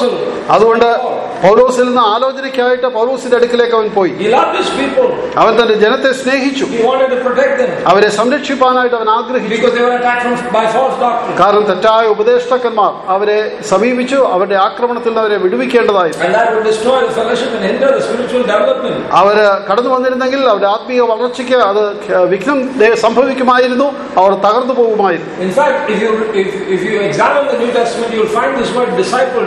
counsel. അതുകൊണ്ട് പൗലോസിൽ നിന്ന് ആലോചനയ്ക്കായിട്ട് പൗലോസിന്റെ അടുക്കിലേക്ക് അവൻ പോയി He loved his people. അവൻ തന്റെ ജനത്തെ സ്നേഹിച്ചു He wanted to protect them അവരെ സംരക്ഷിപ്പാനായിട്ട് അവൻ ആഗ്രഹിച്ചു because they were attacked from, by false doctrine. കാരണം തെറ്റായ ഉപദേഷ്ടാക്കന്മാർ അവരെ സമീപിച്ചു അവരുടെ ആക്രമണത്തിൽ നിന്ന് അവരെ വിടുവിക്കേണ്ടതായിരുന്നു And that would destroy the fellowship and hinder the spiritual development. അവര് കടന്നു വന്നിരുന്നെങ്കിൽ അവരുടെ ആത്മീയ വളർച്ചയ്ക്ക് അത് വിഘ്നം ദേ- സംഭവിക്കുമായിരുന്നു അവർ തകർന്നു പോകുമായിരുന്നു In fact, if you if, if you examine the New Testament, you'll find this word disciple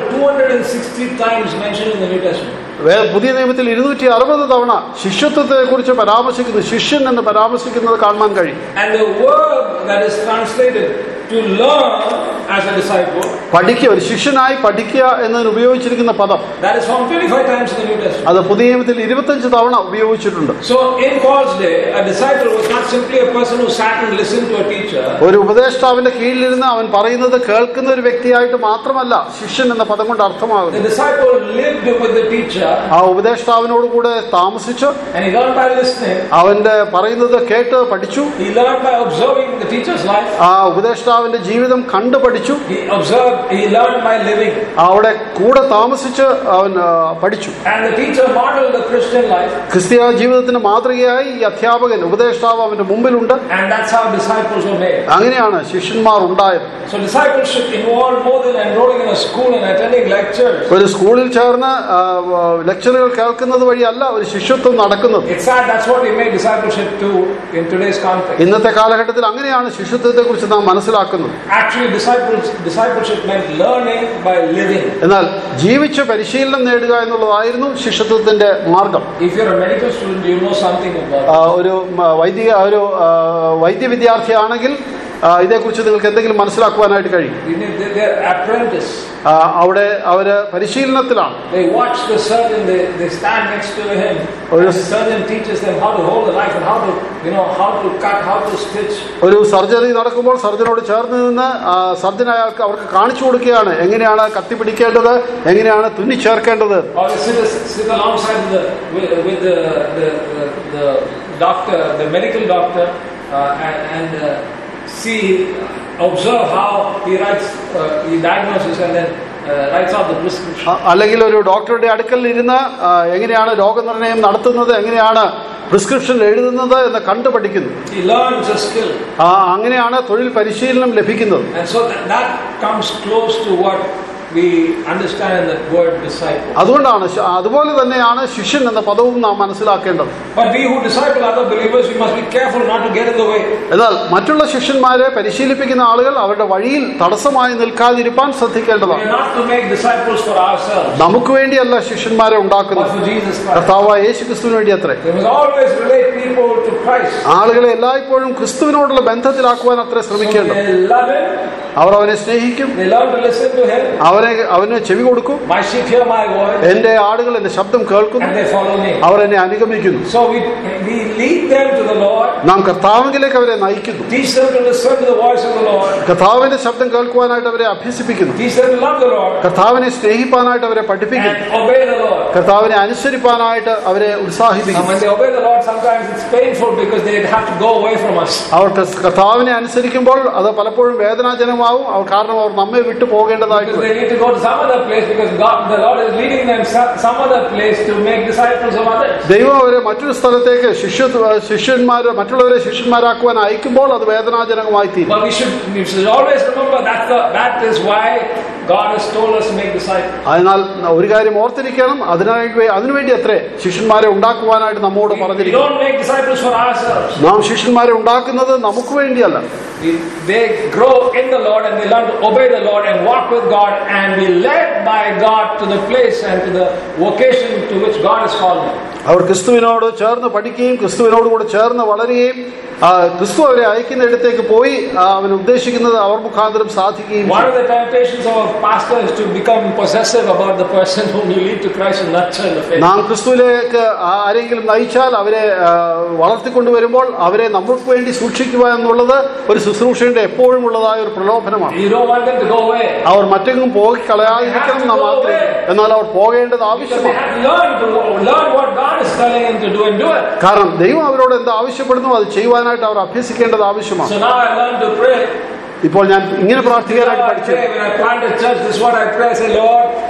260 times mentioned in the New Testament. വേ- പുതിയ നിയമത്തിൽ ഇരുന്നൂറ്റി അറുപത് തവണ ശിഷ്യത്വത്തെ കുറിച്ച് പരാമർശിക്കുന്നു ശിഷ്യൻ എന്ന് പരാമർശിക്കുന്നത് കാണാൻ കഴിയും And the word that is translated to learn as a disciple, പഠിക്കുക ഒരു ശിഷ്യനായി പഠിക്കുക എന്നതിന് ഉപയോഗിച്ചിരിക്കുന്ന പദം that is found 25 times in the New Testament. അത് പുതിയ നിയമത്തിൽ ഇരുപത്തഞ്ച് തവണ ഉപയോഗിച്ചിട്ടുണ്ട് So in Paul's day, a disciple was not simply a person who sat and listened to a teacher. ഒരു ഉപദേഷ്ടാവിന്റെ കീഴിലിരുന്ന് അവൻ പറയുന്നത് കേൾക്കുന്ന ഒരു വ്യക്തിയായിട്ട് മാത്രമല്ല ശിഷ്യൻ എന്ന പദം കൊണ്ട് The അർത്ഥമാകുന്നു disciple lived with the teacher ആ ഉപദേഷ്ടാവിനോട് കൂടെ താമസിച്ച് and he learned by listening. അവന്റെ പറയുന്നത് കേട്ട് പഠിച്ചു He learned by observing the teacher's life. ആ ഉപദേഷ്ടാവിന്റെ ജീവിതം കണ്ടു പഠിച്ചു He observed, he learned by living. അവിടെ കൂടെ താമസിച്ച് അവൻ ആ, പഠിച്ചു And the teacher modeled the Christian life. ക്രിസ്തീയ ജീവിതത്തിന് മാതൃകയായി ഈ അധ്യാപകൻ ഉപദേഷ്ടാവ് അവന്റെ മുമ്പിലുണ്ട് And that's how disciples were made. അങ്ങനെയാണ് ശിഷ്യന്മാർ ഉണ്ടായത് So discipleship involved more than enrolling in a school and attending lectures. ഒരു സ്കൂളിൽ ചേർന്ന് ആ, ആ, ലെക്ചറുകൾ കേൾക്കുന്നത് വഴിയല്ല ഒരു ശിഷ്യത്വം നടക്കുന്നത് It's sad that's what we make discipleship to in today's context. ഇന്നത്തെ കാലഘട്ടത്തിൽ അങ്ങനെയാണ് ശിഷ്യത്വത്തെ കുറിച്ച് നാം മനസ്സിലാക്കുന്നത് Actually, disciples, discipleship meant learning by living. എന്നാൽ ജീവിച്ച് പരിശീലനം നേടുക എന്നുള്ളതായിരുന്നു ശിഷ്യത്വത്തിന്റെ മാർഗം If you're a medical student, you know something about ആ, ഒരു മ, വൈദിക ഒരു ആ, വൈദ്യ വിദ്യാർത്ഥിയാണെങ്കിൽ ആ, ഇതേക്കുറിച്ച് നിങ്ങൾക്ക് എന്തെങ്കിലും മനസ്സിലാക്കുവാനായിട്ട് കഴിയും it. You need, they're, they're apprentice. ആ, അവിടെ അവര് പരിശീലനത്തിലാണ് They watch the surgeon, they, they stand next to him. Oh, And yes. the surgeon teaches them how to hold the knife and how to, you know, how to cut, how to stitch. ഒരു surgery നടക്കുമ്പോൾ സർജനോട് ചേർന്ന് നിന്ന് ആ, surgeon അയാൾക്ക് അവർക്ക് കാണിച്ചു കൊടുക്കുകയാണ് എങ്ങനെയാണ് കത്തി പിടിക്കേണ്ടത് എങ്ങനെയാണ് തുന്നിച്ചേർക്കേണ്ടത് Or they sit, sit alongside the, with, with the, the, the, the doctor, the medical doctor, uh, and, and uh, see, observe how he writes, uh, he diagnoses and then uh, writes out the prescription. അ- അല്ലെങ്കിൽ ഒരു ഡോക്ടറുടെ അടുക്കൽ ഇരുന്ന് ആ, എങ്ങനെയാണ് രോഗനിർണയം നടത്തുന്നത് എങ്ങനെയാണ് പ്രിസ്ക്രിപ്ഷൻ എഴുതുന്നത് എന്ന് കണ്ടു പഠിക്കുന്നു He learns a skill. ആ, അങ്ങനെയാണ് തൊഴിൽ പരിശീലനം ലഭിക്കുന്നത് And so that, that comes close to what we understand in the word disciple. അതുകൊണ്ടാണ് ശ- അതുപോലെ തന്നെയാണ് ശിഷ്യൻ എന്ന പദവും നാം മനസ്സിലാക്കേണ്ടത് But we who disciple other believers, we must be careful not to get in the way. എന്നാൽ മറ്റുള്ള ശിഷ്യന്മാരെ പരിശീലിപ്പിക്കുന്ന ആളുകൾ അവരുടെ വഴിയിൽ തടസ്സമായി നിൽക്കാതിരിക്കാൻ We ശ്രദ്ധിക്കേണ്ടതാണ് are not to make disciples for ourselves, നമുക്ക് വേണ്ടിയല്ല ശിഷ്യന്മാരെ but ഉണ്ടാക്കുന്നത് for Jesus Christ. കർത്താവായ യേശു ക്രിസ്തുവിന് വേണ്ടി അത്രേ We must always relate people to Christ. ആളുകളെ എല്ലായ്പ്പോഴും ക്രിസ്തുവിനോടുള്ള ബന്ധത്തിലാക്കുവാൻ അത്ര So ശ്രമിക്കേണ്ടത് they love Him, അവർ അവനെ സ്നേഹിക്കും they learn to listen to Him. അവനെ അവന് ചെവി കൊടുക്കും My sheep hear my voice, എന്റെ ആടുകൾ എന്റെ ശബ്ദം കേൾക്കുന്നു and they follow me. അവർ എന്നെ അനുഗമിക്കുന്നു So we, we lead them to the Lord, നാം കർത്താവിലേക്ക് അവരെ നയിക്കുന്നു teach them to listen to the voice of the Lord, കർത്താവിന്റെ ശബ്ദം കേൾക്കുവാനായിട്ട് അവരെ അഭ്യസിപ്പിക്കുന്നു teach them to love the Lord, കർത്താവിനെ സ്നേഹിപ്പാനായിട്ട് അവരെ പഠിപ്പിക്കുന്നു and obey the Lord. കർത്താവിനെ അനുസരിപ്പാനായിട്ട് അവരെ And ഉത്സാഹിപ്പിക്കുന്നു when they obey the Lord, sometimes it's painful because they have to go away from us. അവർ കർസ്- കർത്താവിനെ അനുസരിക്കുമ്പോൾ അത് പലപ്പോഴും വേദനാജനമാവും അവർ കാരണം അവർ നമ്മെ വിട്ടു പോകേണ്ടതായിട്ട് Because വരും. they need to go to some other place because God, the Lord is leading them some, some other place to make disciples of others. ദൈവം അവരെ മറ്റൊരു സ്ഥലത്തേക്ക് ശിഷ്യ ശിഷ്യന്മാർ മറ്റുള്ളവരെ ശിഷ്യന്മാരാക്കുവാൻ അയക്കുമ്പോൾ അത് വേദനാജനകമായി തീരും But we should, we should always remember that the, that is why God has told us to make disciples. അതിനാൽ ഒരു കാര്യം ഓർത്തിരിക്കണം അതിനായി വേ- അതിനുവേണ്ടി അത്രേ ശിഷ്യന്മാരെ ഉണ്ടാക്കുവാനായിട്ട് നമ്മോട് We പറഞ്ഞിരിക്കുന്നു don't make disciples for ourselves. നാം ശിഷ്യന്മാരെ ഉണ്ടാക്കുന്നത് നമുക്ക് വേണ്ടിയല്ല We, they grow in the Lord and they learn to obey the Lord and walk with God and be led by God to the place and to the vocation to which God has called them. അവർ ക്രിസ്തുവിനോട് ചേർന്ന് പഠിക്കുകയും ക്രിസ്തുവിനോട് കൂടെ ചേർന്ന് വളരുകയും ആ, ക്രിസ്തു അവരെ അയക്കുന്നിടത്തേക്ക് പോയി ആ, അവൻ ഉദ്ദേശിക്കുന്നത് അവർ മുഖാന്തരം സാധിക്കുകയും One ചെയ്യും. of the temptations of a pastor is to become possessive about the person whom you lead to Christ and nurture in the faith. നാം ക്രിസ്തുവിലേക്ക് ആരെങ്കിലും നയിച്ചാൽ അവരെ ആ, വളർത്തിക്കൊണ്ടുവരുമ്പോൾ അവരെ നമുക്ക് വേണ്ടി സൂക്ഷിക്കുക എന്നുള്ളത് ഒരു ശുശ്രൂഷയുടെ എപ്പോഴും ഉള്ളതായ ഒരു പ്രലോഭനമാണ് You don't want them to go away. അവർ മറ്റെങ്ങും പോയി കളയാതിരിക്കണം നാം ആഗ്രഹിക്കും എന്നാൽ അവർ പോകേണ്ടത് Because they ആവശ്യമാണ് have to learn to learn what God is telling them to do and do it. കാരണം ദൈവം അവരോട് എന്ത് ആവശ്യപ്പെടുന്നു അത് ചെയ്യുവാനായിട്ട് അവർ അഭ്യസിക്കേണ്ടത് ആവശ്യമാണ് So now I learned to pray. ഇപ്പോൾ ഞാൻ ഇങ്ങനെ പ്രാർത്ഥിക്കാനായിട്ട് Now I പഠിച്ചു pray when I plant a church, this is what I pray. I say, Lord,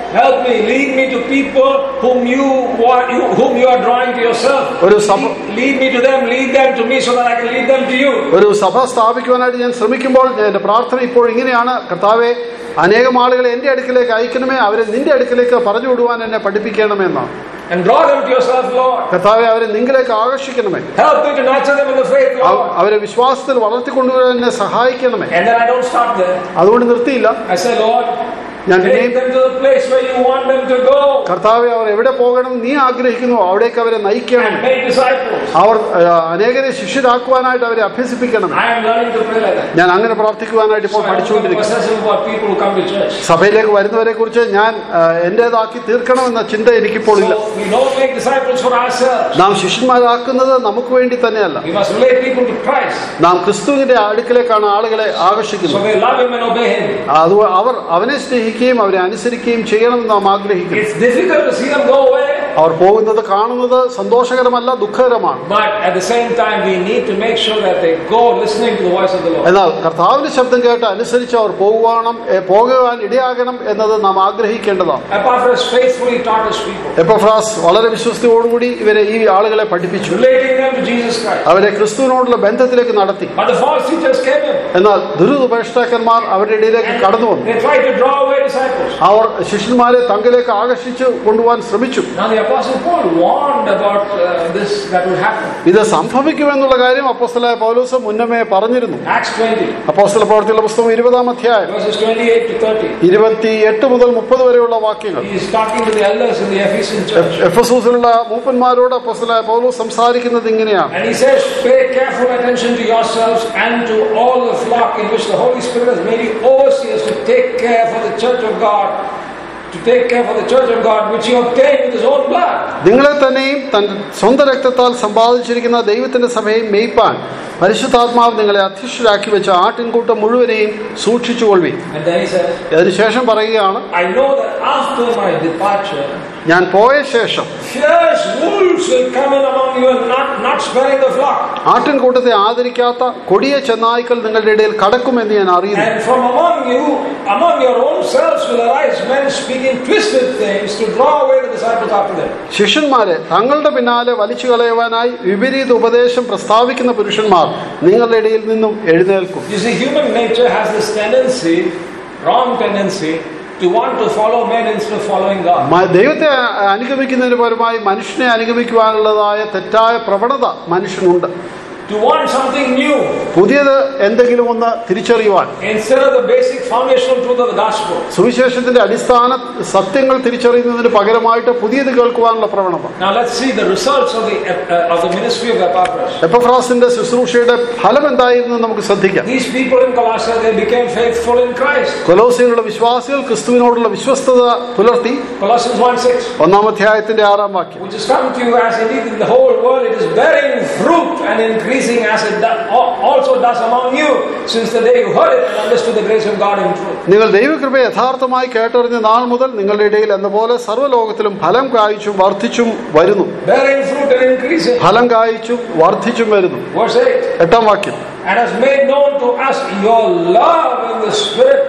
Help me, lead me to people whom you want, you, whom you are drawing to yourself. ഒരു സഭ- Lead, lead me to them, lead them to me, so that I can lead them to you. ഒരു സഭ സ്ഥാപിക്കുവാനായിട്ട് ഞാൻ ശ്രമിക്കുമ്പോൾ എന്റെ പ്രാർത്ഥന ഇപ്പോൾ ഇങ്ങനെയാണ് കർത്താവെ അനേകം ആളുകളെ എന്റെ അടുക്കിലേക്ക് അയക്കണമേ അവരെ നിന്റെ അടുക്കിലേക്ക് പറഞ്ഞു വിടുവാൻ എന്നെ പഠിപ്പിക്കണമെന്നാണ് And draw them to yourself, Lord. കർത്താവെ അവരെ നിങ്കിലേക്ക് ആകർഷിക്കണമേ Help me to nurture them in the faith, അവ- Lord. അവരെ വിശ്വാസത്തിൽ വളർത്തിക്കൊണ്ടുവരാൻ എന്നെ സഹായിക്കണമേ And then I don't stop there. അതുകൊണ്ട് നിർത്തിയില്ല I say, Lord, ഞാൻ take പിന്നെയും them to the place where you want them to go കർത്താവെ അവർ എവിടെ പോകണം നീ ആഗ്രഹിക്കുന്നു അവിടേക്ക് അവരെ നയിക്കണം and make disciples. അവർ ആ, അനേകരെ ശിഷ്യരാക്കുവാനായിട്ട് അവരെ അഭ്യസിപ്പിക്കണം I am learning to pray like that. ഞാൻ അങ്ങനെ പ്രാർത്ഥിക്കുവാനായിട്ട് So ഇപ്പോൾ I don't become പഠിച്ചുകൊണ്ടിരിക്കുന്നു possessive about people who come to church. സഭയിലേക്ക് വരുന്നവരെ കുറിച്ച് ഞാൻ ആ, എന്റേതാക്കി തീർക്കണമെന്ന ചിന്ത എനിക്കിപ്പോൾ ഇല്ല So we don't make disciples for ourselves. നാം ശിഷ്യന്മാരാക്കുന്നത് നമുക്ക് വേണ്ടി തന്നെയല്ല We must relate people to Christ. നാം ക്രിസ്തുവിന്റെ അടുക്കിലേക്കാണ് ആളുകളെ So ആകർഷിക്കുന്നത് they love him and obey him. അത് അവർ അവനെ സ്നേഹിക്കുകയും അവരെ അനുസരിക്കുകയും ചെയ്യണമെന്ന് നാം ആഗ്രഹിക്കുന്നു It's difficult to see them go away, അവർ പോകുന്നത് കാണുന്നത് സന്തോഷകരമല്ല ദുഃഖകരമാണ് but at the same time, we need to make sure that they go listening to the voice of the Lord. എന്നാൽ കർത്താവിന്റെ ശബ്ദം കേട്ട് അനുസരിച്ച് അവർ പോകുവാണം ഏ, പോകുവാൻ ഇടയാകണം എന്നത് നാം ആഗ്രഹിക്കേണ്ടതാണ് Epaphras faithfully taught his people, Epaphras വളരെ വിശ്വസ്തയോടുകൂടി ഇവരെ ഈ ആളുകളെ പഠിപ്പിച്ചു relating them to Jesus Christ. അവരെ ക്രിസ്തുവിനോടുള്ള ബന്ധത്തിലേക്ക് നടത്തി But the false teachers came in. എന്നാൽ ദുരിതപേക്ഷകന്മാർ അവരുടെ ഇടയിലേക്ക് കടന്നു വന്നു They tried to draw away disciples. അവർ ശിഷ്യന്മാരെ തങ്കിലേക്ക് ആകർഷിച്ച് കൊണ്ടുപോകാൻ ശ്രമിച്ചു Now the Apostle Paul warned about uh, this that would happen. ഇത് സംഭവിക്കുമെന്നുള്ള കാര്യം അപ്പോസ്തലായ പൗലോസ് മുന്നമേ പറഞ്ഞിരുന്നു Acts 20, അപ്പോസ്തല പ്രവർത്തിയുള്ള പുസ്തകം ഇരുപതാം അധ്യായം verses 28 to 30. ഇരുപത്തി എട്ട് മുതൽ മുപ്പത് വരെയുള്ള വാക്യങ്ങൾ He is talking to the elders in the Ephesian church. എഫസൂസിലുള്ള മൂപ്പന്മാരോട് അപ്പോസ്തലായ പൗലോസ് സംസാരിക്കുന്നത് ഇങ്ങനെയാണ് And he says, Pay careful attention to yourselves and to all the flock in which the Holy Spirit has made you overseers to take care for the church of God, to take care for the church of God, which he obtained with his own blood. നിങ്ങളെ തന്നെയും തന്റെ സ്വന്തം രക്തത്താൽ സമ്പാദിച്ചിരിക്കുന്ന ദൈവത്തിന്റെ സഭയെ മെയ്പ്പാൻ പരിശുദ്ധാത്മാവ് നിങ്ങളെ അധ്യക്ഷരാക്കി വെച്ച ആട്ടിൻകൂട്ടം മുഴുവനെയും സൂക്ഷിച്ചുകൊള്ളി And then he says, അതിനുശേഷം പറയുകയാണ് I know that after my departure, ഞാൻ പോയ ശേഷം fierce wolves will come in among you and not, not sparing the flock. ആട്ടിൻകൂട്ടത്തെ ആദരിക്കാത്ത കൊടിയ ചെന്നായ്ക്കൾ നിങ്ങളുടെ ഇടയിൽ കടക്കുമെന്ന് ഞാൻ അറിയുന്നു And from among you, among your own selves will arise men speaking twisted things to draw away the disciples after them. ശിഷ്യന്മാരെ തങ്ങളുടെ പിന്നാലെ വലിച്ചു കളയുവാനായി വിപരീത ഉപദേശം പ്രസ്താവിക്കുന്ന പുരുഷന്മാർ നിങ്ങളുടെ ഇടയിൽ നിന്നും എഴുന്നേൽക്കും You see, human nature has this tendency, wrong tendency, to want to follow men instead of following God. മ- ദൈവത്തെ അ- അനുഗമിക്കുന്നതിന് പരമായി മനുഷ്യനെ അനുഗമിക്കുവാനുള്ളതായ തെറ്റായ പ്രവണത മനുഷ്യനുണ്ട് To want something new പുതിയത് എന്തെങ്കിലും ഒന്ന് തിരിച്ചറിയുവാൻ instead of the basic foundational truth of the gospel. സുവിശേഷത്തിന്റെ അടിസ്ഥാന സത്യങ്ങൾ തിരിച്ചറിയുന്നതിന് പകരമായിട്ട് പുതിയത് കേൾക്കുവാനുള്ള പ്രവണത Now let's see the results of the uh, of the ministry of Epaphras. എപ്പഫ്രാസിന്റെ ശുശ്രൂഷയുടെ ഫലം എന്തായിരുന്നു നമുക്ക് ശ്രദ്ധിക്കാം These people in Colossae they became faithful in Christ. കൊലോസിയുള്ള വിശ്വാസികൾ ക്രിസ്തുവിനോടുള്ള വിശ്വസ്തത പുലർത്തി Colossians 1 6. ഒന്നാം അധ്യായത്തിന്റെ ആറാം വാക്യം Which has come to you as indeed in the whole world it is bearing fruit and increasing as it do- al- also does among you since the day you heard it and understood the grace of God in truth. നിങ്ങൾ ദൈവകൃപ യഥാർത്ഥമായി കേട്ടറിഞ്ഞ നാൾ മുതൽ നിങ്ങളുടെ ഇടയിൽ എന്ന പോലെ സർവ്വലോകത്തിലും ഫലം കായ്ച്ചും വർദ്ധിച്ചും വരുന്നു Bearing fruit and increasing. ഫലം കായ്ച്ചും വർദ്ധിച്ചും വരുന്നു Verse 8. എട്ടാം വാക്യം And has made known to us your love in the Spirit.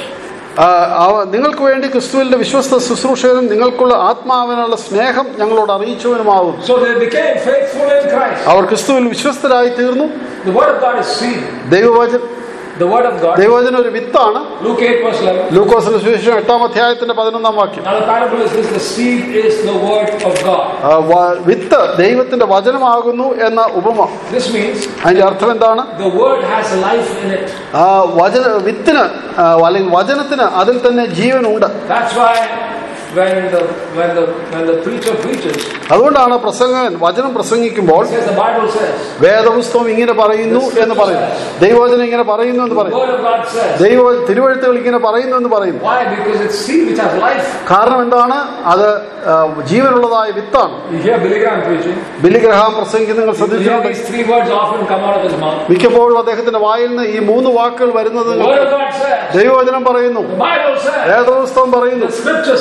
ആ, അവ- നിങ്ങൾക്ക് വേണ്ടി ക്രിസ്തുവിന്റെ വിശ്വസ്ത ശുശ്രൂഷകനും നിങ്ങൾക്കുള്ള ആത്മാവിനുള്ള സ്നേഹം ഞങ്ങളോട് അറിയിച്ചവനുമാകുന്നു So they became faithful in Christ. അവർ ക്രിസ്തുവിൽ വിശ്വസ്തരായി തീർന്നു The word of God is seed. ദൈവവചന The word of God. ദൈവവചനം ഒരു വിത്താണ് Luke 8 verse 11. ലൂക്കോസിന് സുവിശേഷം എട്ടാം അധ്യായത്തിന്റെ പതിനൊന്നാം വാക്യം Now the parable is this, the seed is the word of God. ആ, വ- വിത്ത് ദൈവത്തിന്റെ വചനമാകുന്നു എന്ന ഉപമ This means അതിന്റെ അർത്ഥം എന്താണ് the word has life in it. ആ വചന വിത്തിന് ആ, അല്ലെങ്കിൽ വചനത്തിന് അതിൽ തന്നെ ജീവനുണ്ട് That's why when the when the when the preacher preaches, അതുകൊണ്ടാണ് പ്രസംഗകൻ വചനം പ്രസംഗിക്കുമ്പോൾ he says the Bible says, വേദപുസ്തകം ഇങ്ങനെ പറയുന്നു എന്ന് പറയുന്നു ദൈവവചനം ഇങ്ങനെ പറയുന്നു എന്ന് the പറയുന്നു word of God says. ദൈവ തിരുവഴുത്തുകൾ ഇങ്ങനെ പറയുന്നു എന്ന് പറയുന്നു Why? Because it's seed which has life. കാരണം എന്താണ് അത് ആ, ജീവനുള്ളതായ വിത്താണ് You hear Billy Graham preaching. Billy Graham പ്രസംഗിക്കുന്ന നിങ്ങൾ You hear ശ്രദ്ധിച്ചിട്ടുണ്ട് these three words often come out of his mouth. മിക്കപ്പോഴും അദ്ദേഹത്തിന്റെ വായിൽ നിന്ന് ഈ മൂന്ന് വാക്കുകൾ വരുന്നത് The നിങ്ങൾ word of God says. ദൈവവചനം പറയുന്നു The Bible says. വേദപുസ്തകം പറയുന്നു The scripture says.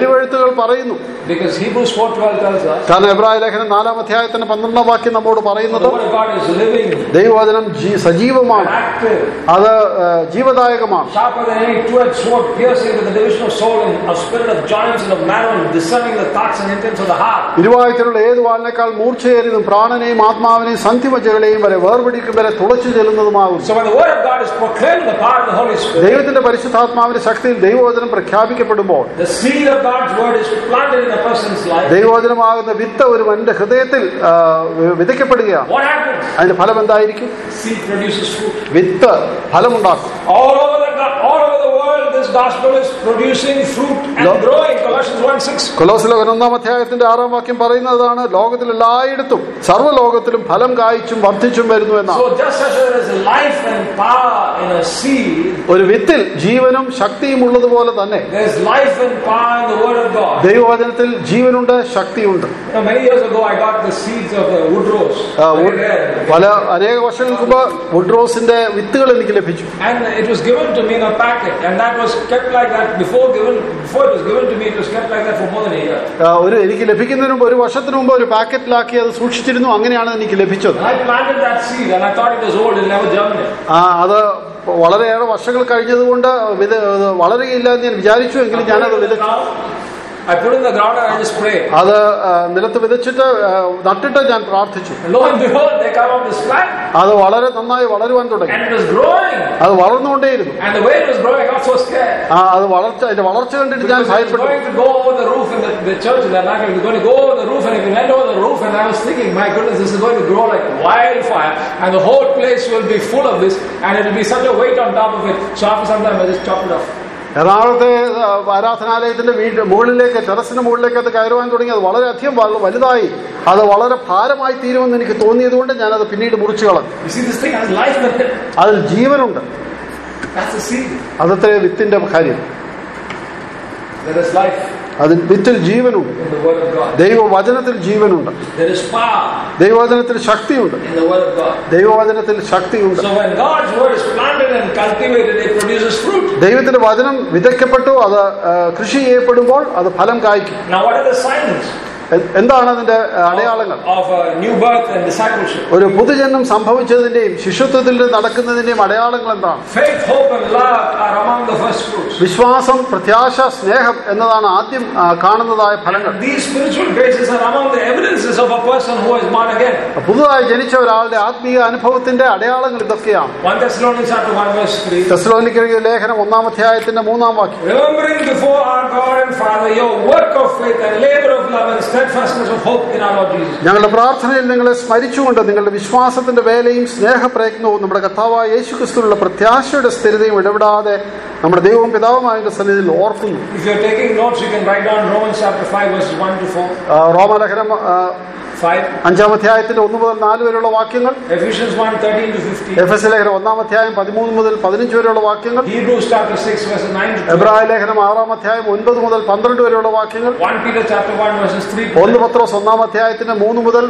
ദൈവെഴുത്തുകൾ പറയുന്നു Because Hebrews 4.12 tells us കാരണം എബ്രായ ലേഖനം നാലാം അധ്യായത്തിന്റെ പന്ത്രണ്ടാം വാക്യം നമ്മോട് the പറയുന്നത് Word of God is living, ദൈവവചനം ജീ- സജീവമാണ് active, അത് ആ, ജീവദായകമാണ് sharper than any two-edged sword, piercing to the division of soul and of spirit of joints and of marrow, and discerning the thoughts and intents of the heart. ഇരുവായത്തിലുള്ള ഏത് വാളിനേക്കാൾ മൂർച്ചയേറിയതും പ്രാണനെയും ആത്മാവിനെയും സന്ധിമജ്ജകളെയും വരെ വേർപിടിക്കും വരെ തുളച്ചു ചെല്ലുന്നതുമാകും So when the Word of God is proclaimed in the power of the Holy Spirit, ദൈവത്തിന്റെ പരിശുദ്ധാത്മാവിന്റെ ശക്തിയിൽ ദൈവവചനം പ്രഖ്യാപിക്കപ്പെടുമ്പോൾ the seed of God's Word is planted in a person's life. ദൈവവചനമാകുന്ന വിത്ത് ഒരു മനുഷ്യന്റെ ഹൃദയത്തിൽ ആ, വി- വിതയ്ക്കപ്പെടുകയാണ് What happens? അതിന്റെ ഫലം എന്തായിരിക്കും Seed produces fruit. With ഫലമുണ്ടാക്കും All over the all over the world, this gospel is producing fruit and No. growing. Colossians 1 6. കൊലോസിലെ ഒന്നാം അധ്യായത്തിന്റെ ആറാം വാക്യം പറയുന്നതാണ് ലോകത്തിൽ എല്ലായിടത്തും സർവ്വലോകത്തിലും ഫലം കായ്ച്ചും വർദ്ധിച്ചും വരുന്നു എന്നാണ് So just as there is life and power in a seed, ഒരു വിത്തിൽ ജീവനും ശക്തിയും ഉള്ളതുപോലെ തന്നെ there's life and power in the Word of God. ദൈവവചനത്തിൽ ജീവനുണ്ട് ശക്തിയുണ്ട് You know, many years ago, I got the seeds of the wood rose. ആ, Very wood- rare. പല അനേക വർഷങ്ങൾക്ക് മുമ്പ് വുഡ്രോസിന്റെ വിത്തുകൾ എനിക്ക് ലഭിച്ചു And it was given to me in a packet, and that was kept like that before given. Before it was given to me, it was kept like that for more than a year. ആ, ഒരു എനിക്ക് ലഭിക്കുന്നതിന് മുമ്പ് ഒരു വർഷത്തിന് മുമ്പ് ഒരു പാക്കറ്റിലാക്കി അത് സൂക്ഷിച്ചിരുന്നു അങ്ങനെയാണ് എനിക്ക് ലഭിച്ചത് And I planted that seed, and I thought it was old; it never germinated. ആ അത് വളരെയേറെ വർഷങ്ങൾ കഴിഞ്ഞതുകൊണ്ട് വിത ഇത് വളരുകയില്ല എന്ന് ഞാൻ വിചാരിച്ചു എങ്കിലും ഞാനത് വിതച്ചു I put it in the ground and I just prayed. അത് ആ, നിലത്ത് വിതച്ചിട്ട് ആ, നട്ടിട്ട് ഞാൻ പ്രാർത്ഥിച്ചു And lo and behold, they come up this plant, അത് വളരെ നന്നായി വളരുവാൻ തുടങ്ങി and it was growing. അത് വളർന്നുകൊണ്ടേയിരുന്നു And the way it was growing, I got so scared. ആ അത് വളർച്ച അതിന്റെ വളർച്ച കണ്ടിട്ട് ഞാൻ Because it was ഭയപ്പെട്ടു going to go over the roof in the, the church in that night. It was going to go over the roof, and if it went over the roof, and I was thinking, my goodness, this is going to grow like wildfire, and the whole place will be full of this, and it will be such a weight on top of it. So after some time, I just chopped it off. എറണാകുളത്തെ ആ, ആരാധനാലയത്തിന്റെ വീട് മുകളിലേക്ക് ടെറസിന് മുകളിലേക്ക് അത് കയറുവാൻ തുടങ്ങി അത് വളരെയധികം വ- വലുതായി അത് വളരെ ഭാരമായി തീരുമെന്ന് എനിക്ക് തോന്നിയതുകൊണ്ട് ഞാനത് പിന്നീട് മുറിച്ചു കളഞ്ഞു You see, this thing has life in it. അതിൽ ജീവനുണ്ട് That's the seed. അതത്തെ വിത്തിന്റെ കാര്യം There is life അതിൽ വിത്തിൽ ജീവനുണ്ട് in the Word of God. ദൈവവചനത്തിൽ ജീവനുണ്ട് There is power ദൈവവചനത്തിൽ ശക്തിയുണ്ട് in the Word of God. ദൈവവചനത്തിൽ ശക്തിയുണ്ട് So when God's Word is planted and cultivated, it produces fruit. ദൈവത്തിന്റെ വചനം വിതയ്ക്കപ്പെട്ടു അത് ആ, കൃഷി ചെയ്യപ്പെടുമ്പോൾ അത് ഫലം കായ്ക്കും Now, what are the signs എ- എന്താണ് അതിന്റെ ആ, അടയാളങ്ങൾ of a new birth and discipleship? ഒരു പുതുജന്മം സംഭവിച്ചതിന്റെയും ശിശുത്വത്തിൽ നടക്കുന്നതിന്റെയും അടയാളങ്ങൾ എന്താണ് Faith, hope, and love are among the first fruits. വിശ്വാസം പ്രത്യാശ സ്നേഹം എന്നതാണ് ആദ്യം ആ, കാണുന്നതായ ഫലങ്ങൾ These spiritual graces are among the evidences of a person who is born again. പുതുതായി ജനിച്ച ഒരാളുടെ ആത്മീയ അനുഭവത്തിന്റെ അടയാളങ്ങൾ ഇതൊക്കെയാണ് 1 Thessalonians chapter 1 verse 3. തെസ്ലോനിക്കരുടെ ലേഖനം ഒന്നാം അധ്യായത്തിന്റെ മൂന്നാം വാക്യം Remembering before our God and Father your work of faith and labor of love and steadfastness of hope in our Lord Jesus. ഞങ്ങളുടെ പ്രാർത്ഥനയിൽ നിങ്ങളെ സ്മരിച്ചുകൊണ്ട് നിങ്ങളുടെ വിശ്വാസത്തിന്റെ വേലയും സ്നേഹപ്രയത്നവും നമ്മുടെ കർത്താവായ യേശു ക്രിസ്തുവിലുള്ള പ്രത്യാശയുടെ സ്ഥിരതയും ഇടപെടാതെ നമ്മുടെ ദൈവവും പിതാവുമായ സന്നിധിയിൽ ഓർക്കുന്നു If you're taking notes, you can write down Romans chapter 5 verses 1 to 4. ആ, റോമാലേഖനം ആ, 5. അഞ്ചാം അധ്യായത്തിന്റെ ഒന്ന് മുതൽ നാല് വരെയുള്ള വാക്യങ്ങൾ Ephesians 1 13 to 15. എഫ് എസ് ലേഖനം ഒന്നാം അധ്യായം പതിമൂന്ന് മുതൽ പതിനഞ്ച് വരെയുള്ള വാക്യങ്ങൾ Hebrews chapter 6 verses 9 to 12. എബ്രായ ലേഖനം ആറാം അധ്യായം ഒൻപത് മുതൽ പന്ത്രണ്ട് വരെയുള്ള വാക്യങ്ങൾ 1 Peter chapter 1 verses 3 to ഒന്ന് 9. പത്രോസ് ഒന്നാം അധ്യായത്തിന്റെ മൂന്ന് മുതൽ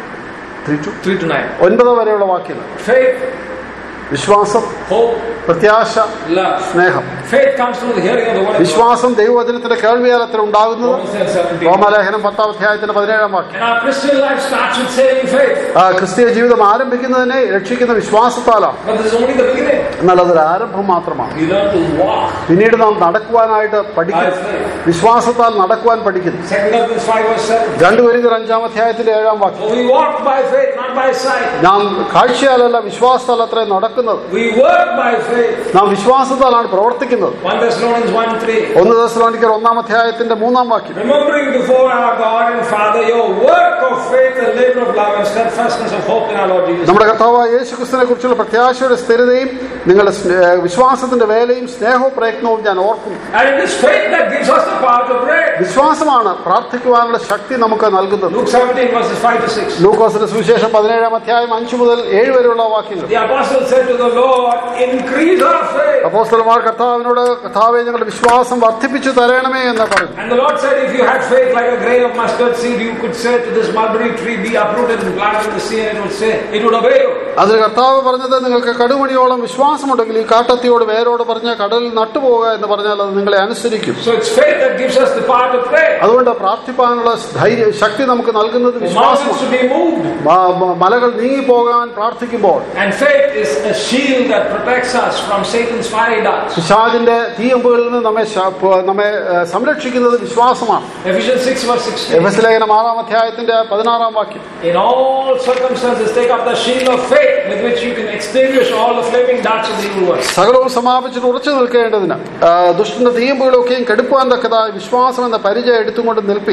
three to 3 to 9. ഒൻപത് വരെയുള്ള വാക്യങ്ങൾ Faith, വിശ്വാസം hope, പ്രത്യാശ love. സ്നേഹം Faith comes through the hearing of the word of God. വിശ്വാസം ദൈവവചനത്തിന്റെ കേൾവിയാലത്തിൽ ഉണ്ടാകുന്നത് Romans 10 17. റോമാലേഖനം പത്താം അധ്യായത്തിന്റെ പതിനേഴാം വാക്യം And our Christian life starts with saving faith. ആ ക്രിസ്തീയ ജീവിതം ആരംഭിക്കുന്നതിനെ രക്ഷിക്കുന്ന വിശ്വാസത്താലാണ് But this is only the beginning. എന്നാൽ അതൊരു ആരംഭം മാത്രമാണ് We learn to walk പിന്നീട് നാം നടക്കുവാനായിട്ട് by പഠിക്കും faith. വിശ്വാസത്താൽ നടക്കുവാൻ പഠിക്കുന്നു 2 Corinthians 5 verse 7. രണ്ടു പേരുകൾ അഞ്ചാം അധ്യായത്തിന്റെ ഏഴാം വാക്യം For we walk by faith, not by sight. നാം കാഴ്ചയാലല്ല വിശ്വാസത്താൽ അത്ര നടക്കുന്നത് We work by faith. നാം വിശ്വാസത്താലാണ് പ്രവർത്തിക്കുന്നത് 1 Thessalonians 1 3. ഒന്ന് ദശലോണിക്കർ ഒന്നാം അധ്യായത്തിന്റെ മൂന്നാം വാക്യം Remembering before our God and Father your work of faith and labor of love and steadfastness of hope in our Lord Jesus. നമ്മുടെ കർത്താവായ യേശു ക്രിസ്തുവിനെ കുറിച്ചുള്ള പ്രത്യാശയുടെ സ്ഥിരതയും നിങ്ങളുടെ സ്നേ- വിശ്വാസത്തിന്റെ വേലയും സ്നേഹവും പ്രയത്നവും ഞാൻ ഓർക്കുന്നു And it is faith that gives us the power to pray. വിശ്വാസമാണ് പ്രാർത്ഥിക്കുവാനുള്ള ശക്തി നമുക്ക് നൽകുന്നത് Luke 17 verses 5 to 6. ലൂക്കോസിന്റെ സുവിശേഷം പതിനേഴാം അധ്യായം അഞ്ചു മുതൽ ഏഴ് വരെയുള്ള വാക്യങ്ങൾ The apostle said to the Lord, Increase our faith. അപ്പോസ്തലന്മാർ കർത്താവിനോട് കർത്താവെ ഞങ്ങളുടെ വിശ്വാസം വർദ്ധിപ്പിച്ചു തരണമേ എന്ന് പറഞ്ഞു And the Lord said, If you had faith like a grain of mustard seed, you could say to this mulberry tree, Be uprooted and planted in the sea, and it would say, It would obey you. അതിന് കർത്താവ് പറഞ്ഞത് നിങ്ങൾക്ക് കടുമണിയോളം വിശ്വാസമുണ്ടെങ്കിൽ ഈ കാട്ടത്തിയോട് വേരോട് പറഞ്ഞ കടലിൽ നട്ടുപോകുക എന്ന് പറഞ്ഞാൽ അത് നിങ്ങളെ അനുസരിക്കും So it's faith that gives us the power to pray. അതുകൊണ്ട് പ്രാർത്ഥിപ്പാനുള്ള ധൈര്യ ശക്തി നമുക്ക് നൽകുന്നത് The വിശ്വാസമാണ് mountains to be moved. മ- മ- മലകൾ നീങ്ങിപ്പോകാൻ പ്രാർത്ഥിക്കുമ്പോൾ And faith is a shield that protects us from Satan's fiery darts. പിശാചിന്റെ തീയമ്പുകളിൽ നിന്ന് നമ്മെ ശ- പ- നമ്മെ ഏഹ്, സംരക്ഷിക്കുന്നത് വിശ്വാസമാണ് Ephesians 6 verse 16. എഫസ് ലേഖനം ആറാം അധ്യായത്തിന്റെ പതിനാറാം വാക്യം In all circumstances, take up the shield of faith with which you can extinguish all the flaming darts of the evil one. സകലവും സമാപിച്ചിട്ട് ഉറച്ചു നിൽക്കേണ്ടതിന് ആ, ദുഷ്ടന്റെ തീയമ്പുകളൊക്കെയും കെടുപ്പാൻ തക്കതായ വിശ്വാസം എന്ന പരിചയം എടുത്തുകൊണ്ട് നിൽപ്പി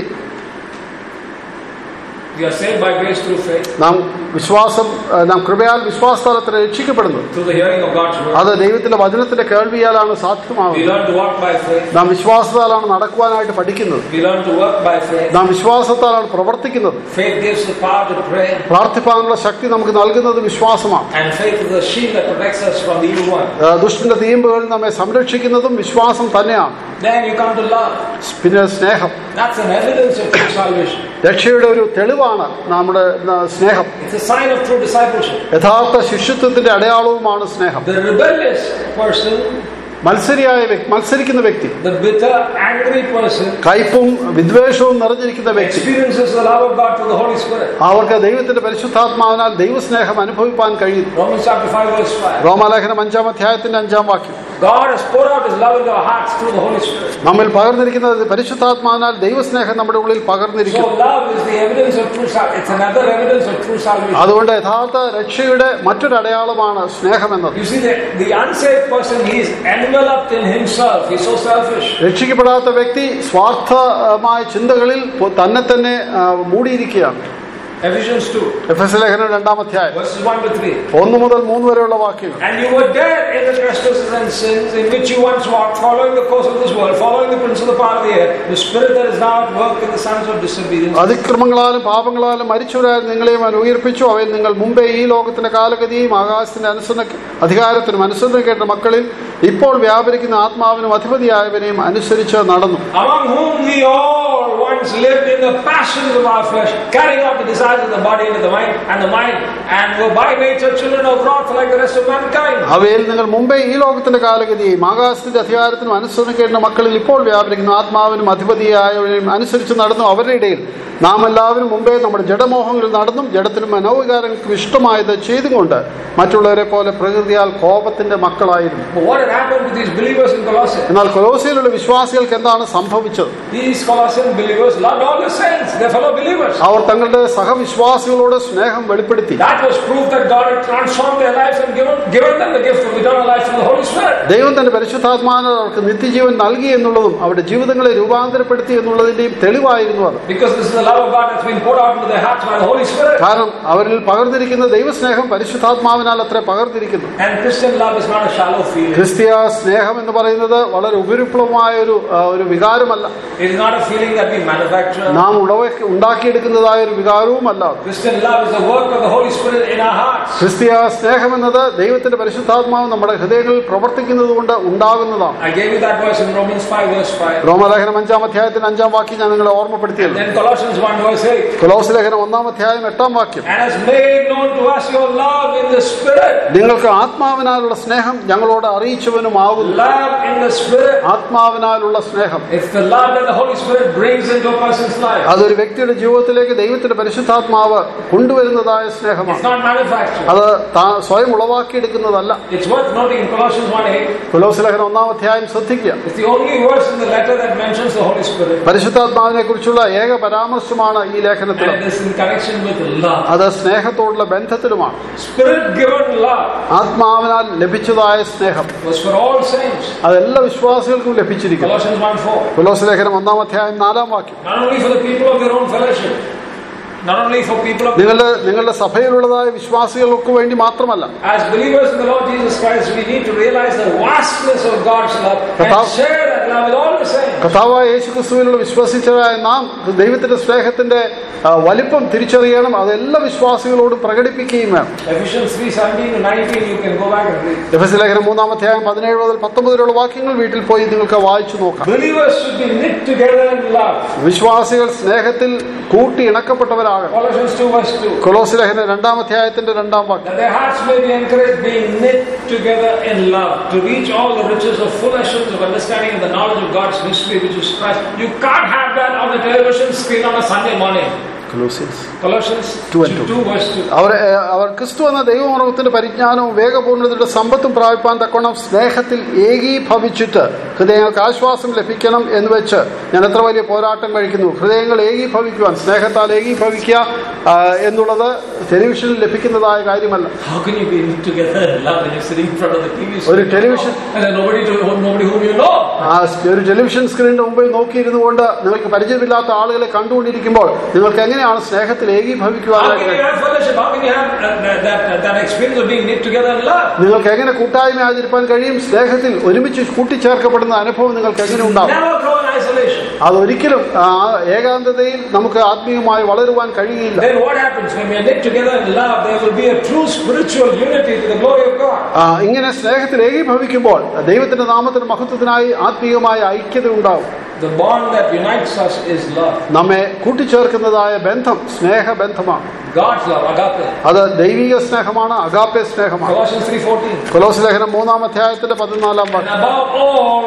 We are saved by grace through faith, നാം വിശ്വാസം ആ, നാം കൃപയാൽ വിശ്വാസത്താലത്തിൽ രക്ഷിക്കപ്പെടുന്നു through the hearing of God's word. അത് ദൈവത്തിന്റെ വചനത്തിന്റെ കേൾവിയാലാണ് We സാധ്യമാകുന്നത് learn to walk by faith. നാം വിശ്വാസത്താലാണ് നടക്കുവാനായിട്ട് പഠിക്കുന്നത് We learn to work by faith. നാം വിശ്വാസത്താലാണ് പ്രവർത്തിക്കുന്നത് Faith gives the power to pray. പ്രാർത്ഥിപ്പാനുള്ള ശക്തി നമുക്ക് നൽകുന്നത് വിശ്വാസമാണ് And faith is the shield that protects us from the evil one. ആ, ദുഷ്ടന്റെ തീയമ്പുകളിൽ നമ്മെ സംരക്ഷിക്കുന്നതും വിശ്വാസം തന്നെയാണ് Then you come to love. പിന്നെ സ്നേഹം That's an evidence of true salvation. രക്ഷയുടെ ഒരു തെളിവാണ് നമ്മുടെ ആ, സ്നേഹം It's a sign of true discipleship. യഥാർത്ഥ ശിഷ്യത്വത്തിന്റെ അടയാളവുമാണ് സ്നേഹം The rebellious person, മത്സരിയായ വ്യക്തി മത്സരിക്കുന്ന വ്യക്തി the bitter, angry person, കയ്പും വിദ്വേഷവും നിറഞ്ഞിരിക്കുന്ന വ്യക്തി experiences the love of God through the Holy Spirit. അവർക്ക് ദൈവത്തിന്റെ പരിശുദ്ധാത്മാവിനാൽ ദൈവസ്നേഹം അനുഭവിപ്പാൻ കഴിയും Romans chapter 5, verse 5. റോമാലേഖനം അഞ്ചാം അധ്യായത്തിന്റെ അഞ്ചാം വാക്യം God has poured out His love into our hearts through the Holy Spirit. നമ്മിൽ പകർന്നിരിക്കുന്നത് പരിശുദ്ധാത്മാവിനാൽ ദൈവസ്നേഹം നമ്മുടെ ഉള്ളിൽ So പകർന്നിരിക്കും love is the evidence of true salvation. It's another evidence of true salvation. അതുകൊണ്ട് യഥാർത്ഥ രക്ഷയുടെ മറ്റൊരു അടയാളമാണ് സ്നേഹം എന്നത് You see, the, the unsaved person, he is enveloped in himself. He's so selfish. രക്ഷിക്കപ്പെടാത്ത വ്യക്തി സ്വാർത്ഥമായ ചിന്തകളിൽ പൊ- തന്നെ തന്നെ ആ, മൂടിയിരിക്കുകയാണ് Ephesians 2, എഫ് എസ് ലേഖനം രണ്ടാം അധ്യായം verses 1 to 3. ഒന്ന് മുതൽ മൂന്ന് വരെയുള്ള വാക്യങ്ങൾ And you were dead in the trespasses and sins in which you once walked, following the course of this world, following the prince of the power of the air, the spirit that is now at work in the sons of disobedience. അതിക്രമങ്ങളാലും പാപങ്ങളാലും മരിച്ചവരായ നിങ്ങളെയും അവൻ ഉയർപ്പിച്ചു അവൻ നിങ്ങൾ മുമ്പേ ഈ ലോകത്തിന്റെ കാലഗതിയും ആകാശത്തിന്റെ അനുസരണ അധികാരത്തിനും അനുസരണ കേട്ട മക്കളിൽ ഇപ്പോൾ വ്യാപരിക്കുന്ന ആത്മാവിനും അധിപതിയായവനെയും അനുസരിച്ച് നടന്നു Among whom we all once lived in the passions of our flesh, carrying out the desires of the body and of the mind, and the mind, and were by nature children of wrath like the rest of mankind. അവയിൽ നിങ്ങൾ മുമ്പേ ഈ ലോകത്തിന്റെ കാലഗതിയെയും ആകാശത്തിന്റെ അധികാരത്തിനും അനുസരണക്കേണ്ട മക്കളിൽ ഇപ്പോൾ വ്യാപരിക്കുന്ന ആത്മാവിനും അധിപതിയായവനെയും അനുസരിച്ച് നടന്നു അവരുടെ ഇടയിൽ നാം എല്ലാവരും മുമ്പേ നമ്മുടെ ജഡമോഹങ്ങളിൽ നടന്നും ജഡത്തിനും മനോവികാരങ്ങൾക്കും ഇഷ്ടമായത് ചെയ്തുകൊണ്ട് മറ്റുള്ളവരെ പോലെ പ്രകൃതിയാൽ കോപത്തിന്റെ മക്കളായിരുന്നു But what had happened to these believers in Colossae? എന്നാൽ കൊലോസിയിലുള്ള വിശ്വാസികൾക്ക് എന്താണ് സംഭവിച്ചത് These Colossian believers loved all the saints, their fellow believers. അവർ തങ്ങളുടെ സഹവിശ്വാസികളോട് സ്നേഹം വെളിപ്പെടുത്തി That was proof that God had transformed their lives and given, given them the gift of eternal life through the Holy Spirit. ദൈവം തന്റെ പരിശുദ്ധാത്മാവിനെ അവർക്ക് നിത്യജീവൻ നൽകി എന്നുള്ളതും അവരുടെ ജീവിതങ്ങളെ രൂപാന്തരപ്പെടുത്തി എന്നുള്ളതിന്റെയും തെളിവായിരുന്നു അത് Because this is the love of God that's been poured out into their hearts by the Holy Spirit. കാരണം അവരിൽ പകർന്നിരിക്കുന്ന ദൈവസ്നേഹം പരിശുദ്ധാത്മാവിനാൽ അത്ര പകർന്നിരിക്കുന്നു And Christian love is not a shallow feeling. ക്രിസ്തീയ സ്നേഹം എന്ന് പറയുന്നത് വളരെ ഉപരിപ്ലവമായ ഒരു ആ, ഒരു വികാരമല്ല It is not a feeling that we manufacture. നാം ഉടവ ഉണ്ടാക്കിയെടുക്കുന്നതായ ഒരു വികാരവുമല്ല അത്. Christian love is the work of the Holy Spirit in our hearts. ക്രിസ്തീയ സ്നേഹം എന്നത് ദൈവത്തിന്റെ പരിശുദ്ധാത്മാവ് നമ്മുടെ ഹൃദയങ്ങളിൽ പ്രവർത്തിക്കുന്നത് കൊണ്ട് ഉണ്ടാകുന്നതാണ് I gave you that verse in Romans 5, verse 5. റോമലേഖനം അഞ്ചാം അധ്യായത്തിന്റെ അഞ്ചാം വാക്യം ഞാൻ നിങ്ങളെ ഓർമ്മപ്പെടുത്തിയല്ലോ Then Colossians 1, verse 8. കൊലോസ് ലേഖനം ഒന്നാം അധ്യായം എട്ടാം വാക്യം And has made known to us your love in the Spirit. നിങ്ങൾക്ക് ആത്മാവിനാലുള്ള സ്നേഹം ഞങ്ങളോട് അറിയിച്ചവനുമാകുന്നു Love in the Spirit. ആത്മാവിനാലുള്ള സ്നേഹം It's the love that the Holy Spirit brings into a person's life. അതൊരു വ്യക്തിയുടെ ജീവിതത്തിലേക്ക് ദൈവത്തിന്റെ പരിശുദ്ധാത്മാവ് കൊണ്ടുവരുന്നതായ സ്നേഹമാണ് It's not manufactured. അത് താ- സ്വയം ഉളവാക്കിയെടുക്കുന്നതല്ല It's worth noting in Colossians 1 8. കൊലോസ് ലേഖനം ഒന്നാം അധ്യായം ശ്രദ്ധിക്കുക It's the only verse in the letter that mentions the Holy Spirit. പരിശുദ്ധാത്മാവിനെ കുറിച്ചുള്ള ഏക പരാമർശമാണ് ഈ ലേഖനത്തിൽ And it is in connection with love. അത് സ്നേഹത്തോടുള്ള ബന്ധത്തിലുമാണ് Spirit given love ആത്മാവിനാൽ ലഭിച്ചതായ സ്നേഹം was for all saints. അതെല്ലാ വിശ്വാസികൾക്കും ലഭിച്ചിരിക്കുന്നു Colossians 1 4. കൊലോസ് ലേഖനം ഒന്നാം അധ്യായം നാലാം വാക്യം Not only for the people of their own fellowship, not only for people of നിങ്ങളുടെ നിങ്ങളുടെ സഭയിലുള്ളതായ വിശ്വാസികൾക്ക് വേണ്ടി മാത്രമല്ല As believers in the Lord Jesus Christ, we need to realize the vastness of God's love Kata- and share that love with all the saints. കഥാവായ യേശു ക്രിസ്തുവിലുള്ള വിശ്വസിച്ചതായ നാം ദൈവത്തിന്റെ സ്നേഹത്തിന്റെ ആ, വലിപ്പം തിരിച്ചറിയണം അത് എല്ലാ വിശ്വാസികളോടും പ്രകടിപ്പിക്കുകയും വേണം Ephesians 3 17 to 19, you can go back and read. എഫ് എസ് ലേഖനം മൂന്നാം അധ്യായം പതിനേഴ് മുതൽ പത്തൊമ്പത് വരെയുള്ള വാക്യങ്ങൾ വീട്ടിൽ പോയി നിങ്ങൾക്ക് വായിച്ചു നോക്കാം Believers should be knit together in love. വിശ്വാസികൾ സ്നേഹത്തിൽ കൂട്ടി ഇണക്കപ്പെട്ടവരാകണം Colossians 2 verse 2. കൊലോസ് ലേഖനം രണ്ടാം അധ്യായത്തിന്റെ രണ്ടാം വാക്യം That their hearts may be encouraged, being knit together in love, to reach all the riches of full assurance of understanding and the knowledge of God's mystery, which is Christ. You can't have the television screen on a Sunday morning. Colossians. Colossians Two and two. 2 verse 2. അവർ ഏഹ്, അവർ ക്രിസ്തു എന്ന ദൈവമർമ്മത്തിന്റെ പരിജ്ഞാനവും വേഗപൂർണ്ണതയുടെ സമ്പത്തും പ്രാപിപ്പാൻ തക്കോണം സ്നേഹത്തിൽ ഏകീഭവിച്ചിട്ട് ഹൃദയങ്ങൾക്ക് ആശ്വാസം ലഭിക്കണം എന്ന് വെച്ച് ഞാൻ എത്ര വലിയ പോരാട്ടം കഴിക്കുന്നു ഹൃദയങ്ങൾ ഏകീഭവിക്കുവാൻ സ്നേഹത്താൽ ഏകീഭവിക്കുക ആ, എന്നുള്ളത് ടെലിവിഷനിൽ ലഭിക്കുന്നതായ കാര്യമല്ല How can you be together in love when you're sitting in front of the TV ഒരു screen? Television And then nobody, to, nobody whom you know. ആ സ് ഒരു ടെലിവിഷൻ സ്ക്രീനിന്റെ മുമ്പിൽ നോക്കിയിരുന്നു കൊണ്ട് നിങ്ങൾക്ക് പരിചയമില്ലാത്ത ആളുകളെ കണ്ടുകൊണ്ടിരിക്കുമ്പോൾ നിങ്ങൾക്ക് എങ്ങനെയാണ് സ്നേഹത്തിൽ How ഏകീഭവിക്കുവാനായിട്ട് can you കഴിയുക? have fellowship? How can you have uh, that, that, that experience of being knit together in love? നിങ്ങൾക്ക് എങ്ങനെ കൂട്ടായ്മ ആചരിപ്പാൻ കഴിയും സ്നേഹത്തിൽ ഒരുമിച്ച് കൂട്ടിച്ചേർക്കപ്പെടുന്ന അനുഭവം നിങ്ങൾക്ക് എങ്ങനെ ഉണ്ടാവും Never grow in isolation. അതൊരിക്കലും ആ ഏകാന്തതയിൽ നമുക്ക് ആത്മീയമായി വളരുവാൻ കഴിയില്ല Then what happens when we are knit together in love? There will be a true spiritual unity to the glory of God. ആ, ഇങ്ങനെ സ്നേഹത്തിൽ ഏകീഭവിക്കുമ്പോൾ ദൈവത്തിന്റെ നാമത്തിന്റെ മഹത്വത്തിനായി ആത്മീയമായ ഐക്യത ഉണ്ടാവും The bond that unites us is love. നമ്മെ കൂട്ടിച്ചേർക്കുന്നതായ ബന്ധം സ്നേഹബന്ധമാണ് God's love, agape. അത് ദൈവിക സ്നേഹമാണ് അഗാപ്പെ സ്നേഹമാണ് Colossians 3.14. കൊലോസ് ലേഖനം മൂന്നാം അധ്യായത്തിന്റെ പതിനാലാം And വാക്യം above all,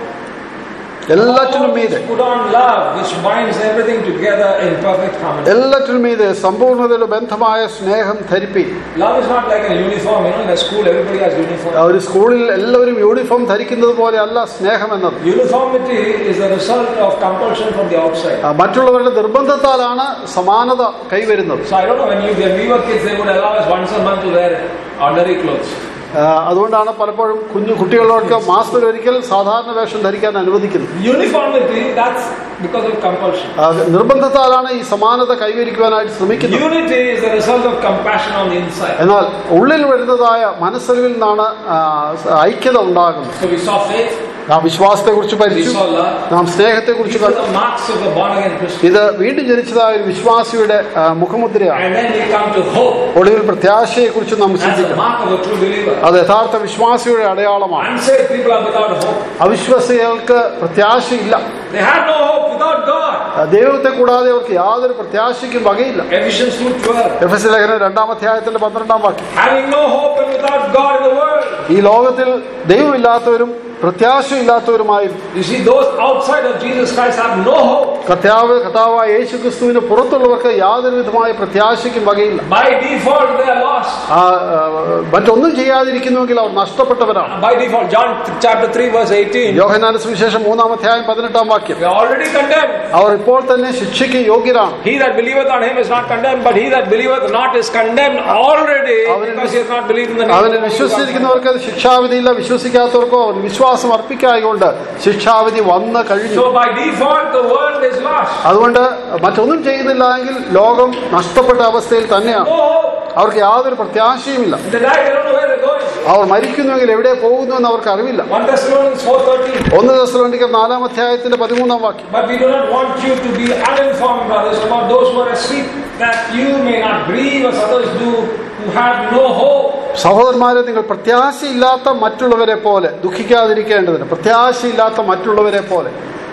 എല്ലാറ്റിനും മീതെ always put on love, which binds everything together in perfect harmony. എല്ലാറ്റിനും മീതെ സമ്പൂർണ്ണതയുടെ ബന്ധമായ സ്നേഹം ധരിപ്പി Love is not like a uniform. You know, in a school, everybody has uniform. ഒരു സ്കൂളിൽ എല്ലാവരും യൂണിഫോം ധരിക്കുന്നത് പോലെ അല്ല സ്നേഹം എന്നത് Uniformity is the result of compulsion from the outside. ആ, മറ്റുള്ളവരുടെ നിർബന്ധത്താലാണ് സമാനത കൈവരുന്നത് So I don't know when you when we were kids, they would allow us once a month to wear ordinary clothes. ആ, അതുകൊണ്ടാണ് പലപ്പോഴും കുഞ്ഞു കുട്ടികളോടൊക്കെ മാസത്തിൽ ഒരിക്കൽ സാധാരണ വേഷം ധരിക്കാൻ അനുവദിക്കുന്നത് Uniformity, that's because of compulsion. ആ, നിർബന്ധത്താലാണ് ഈ സമാനത കൈവരിക്കുവാനായിട്ട് ശ്രമിക്കുന്നത് Unity is the result of compassion on the inside. എന്നാൽ ഉള്ളിൽ വരുന്നതായ മനസ്സറിവിൽ നിന്നാണ് ആ, ഐക്യത ഉണ്ടാകുന്നത് So we saw faith, നാം വിശ്വാസത്തെ കുറിച്ച് we പഠിച്ചു saw love. നാം സ്നേഹത്തെ കുറിച്ച് These are കണ്ടു the marks of the born again Christian. ഇത് വീണ്ടും ജനിച്ചതായ ഒരു വിശ്വാസിയുടെ ആ, മുഖമുദ്രയാണ് And then we come to hope. ഒടുവിൽ പ്രത്യാശയെ കുറിച്ച് നാം That's the ചിന്തിക്കണം mark of a true believer. അത് യഥാർത്ഥ വിശ്വാസിയുടെ അടയാളമാണ് Unsaved people are without hope. അവിശ്വാസികൾക്ക് പ്രത്യാശയില്ല They have no hope without God. ആ, ദൈവത്തെ കൂടാതെ അവർക്ക് യാതൊരു പ്രത്യാശയ്ക്കും വകയില്ല Ephesians 2.12 എഫ് എസ് ലേഖനം രണ്ടാം അധ്യായത്തിന്റെ പന്ത്രണ്ടാം വാക്യം Having no hope and without God in the world. ഈ ലോകത്തിൽ ദൈവമില്ലാത്തവരും പ്രത്യാശയില്ലാത്തവരുമായും You see, those outside of Jesus Christ have no hope. കർത്താവ് കർത്താവായ യേശു ക്രിസ്തുവിന് പുറത്തുള്ളവർക്ക് യാതൊരു വിധമായ പ്രത്യാശയ്ക്കും വകയില്ല By default, they are lost. ആ, ആ, മറ്റൊന്നും ചെയ്യാതിരിക്കുന്നുവെങ്കിൽ അവർ നഷ്ടപ്പെട്ടവരാണ് By default, John chapter 3, verse 18. യോഹനാന സുവിശേഷം മൂന്നാം അധ്യായം പതിനെട്ടാം വാക്യം We are already condemned. അവർ ഇപ്പോൾ തന്നെ ശിക്ഷയ്ക്ക് യോഗ്യരാണ് He that believeth on him is not condemned, but he that believeth not is condemned already അവനിൽ because he has not believed in the name of അവന് the Lord God. വിശ്വസിച്ചിരിക്കുന്നവർക്ക് അത് ശിക്ഷാവിധിയില്ല വിശ്വസിക്കാത്തവർക്കോ അവൻ വിശ്വാസം അർപ്പിക്കായകൊണ്ട് ശിക്ഷാവിധി വന്ന് കഴിഞ്ഞു So by default, the world is lost. അതുകൊണ്ട് മറ്റൊന്നും ചെയ്യുന്നില്ല എങ്കിൽ ലോകം നഷ്ടപ്പെട്ട അവസ്ഥയിൽ തന്നെയാണ് No hope. അവർക്ക് യാതൊരു പ്രത്യാശയുമില്ല They die, they don't know where they're going. അവർ മരിക്കുന്നുവെങ്കിൽ എവിടെ പോകുന്നു എന്ന് അവർക്ക് അറിവില്ല 1 Thessalonians 4.13 ഒന്ന് ദശലണ്ടിക്കർ നാലാം അധ്യായത്തിന്റെ പതിമൂന്നാം വാക്യം But we do not want you to be uninformed, brothers, about those who are asleep, that you may not grieve as others do, who have no hope. സഹോദരന്മാരെ നിങ്ങൾ പ്രത്യാശയില്ലാത്ത മറ്റുള്ളവരെ പോലെ ദുഃഖിക്കാതിരിക്കേണ്ടതിന് പ്രത്യാശയില്ലാത്ത മറ്റുള്ളവരെ പോലെ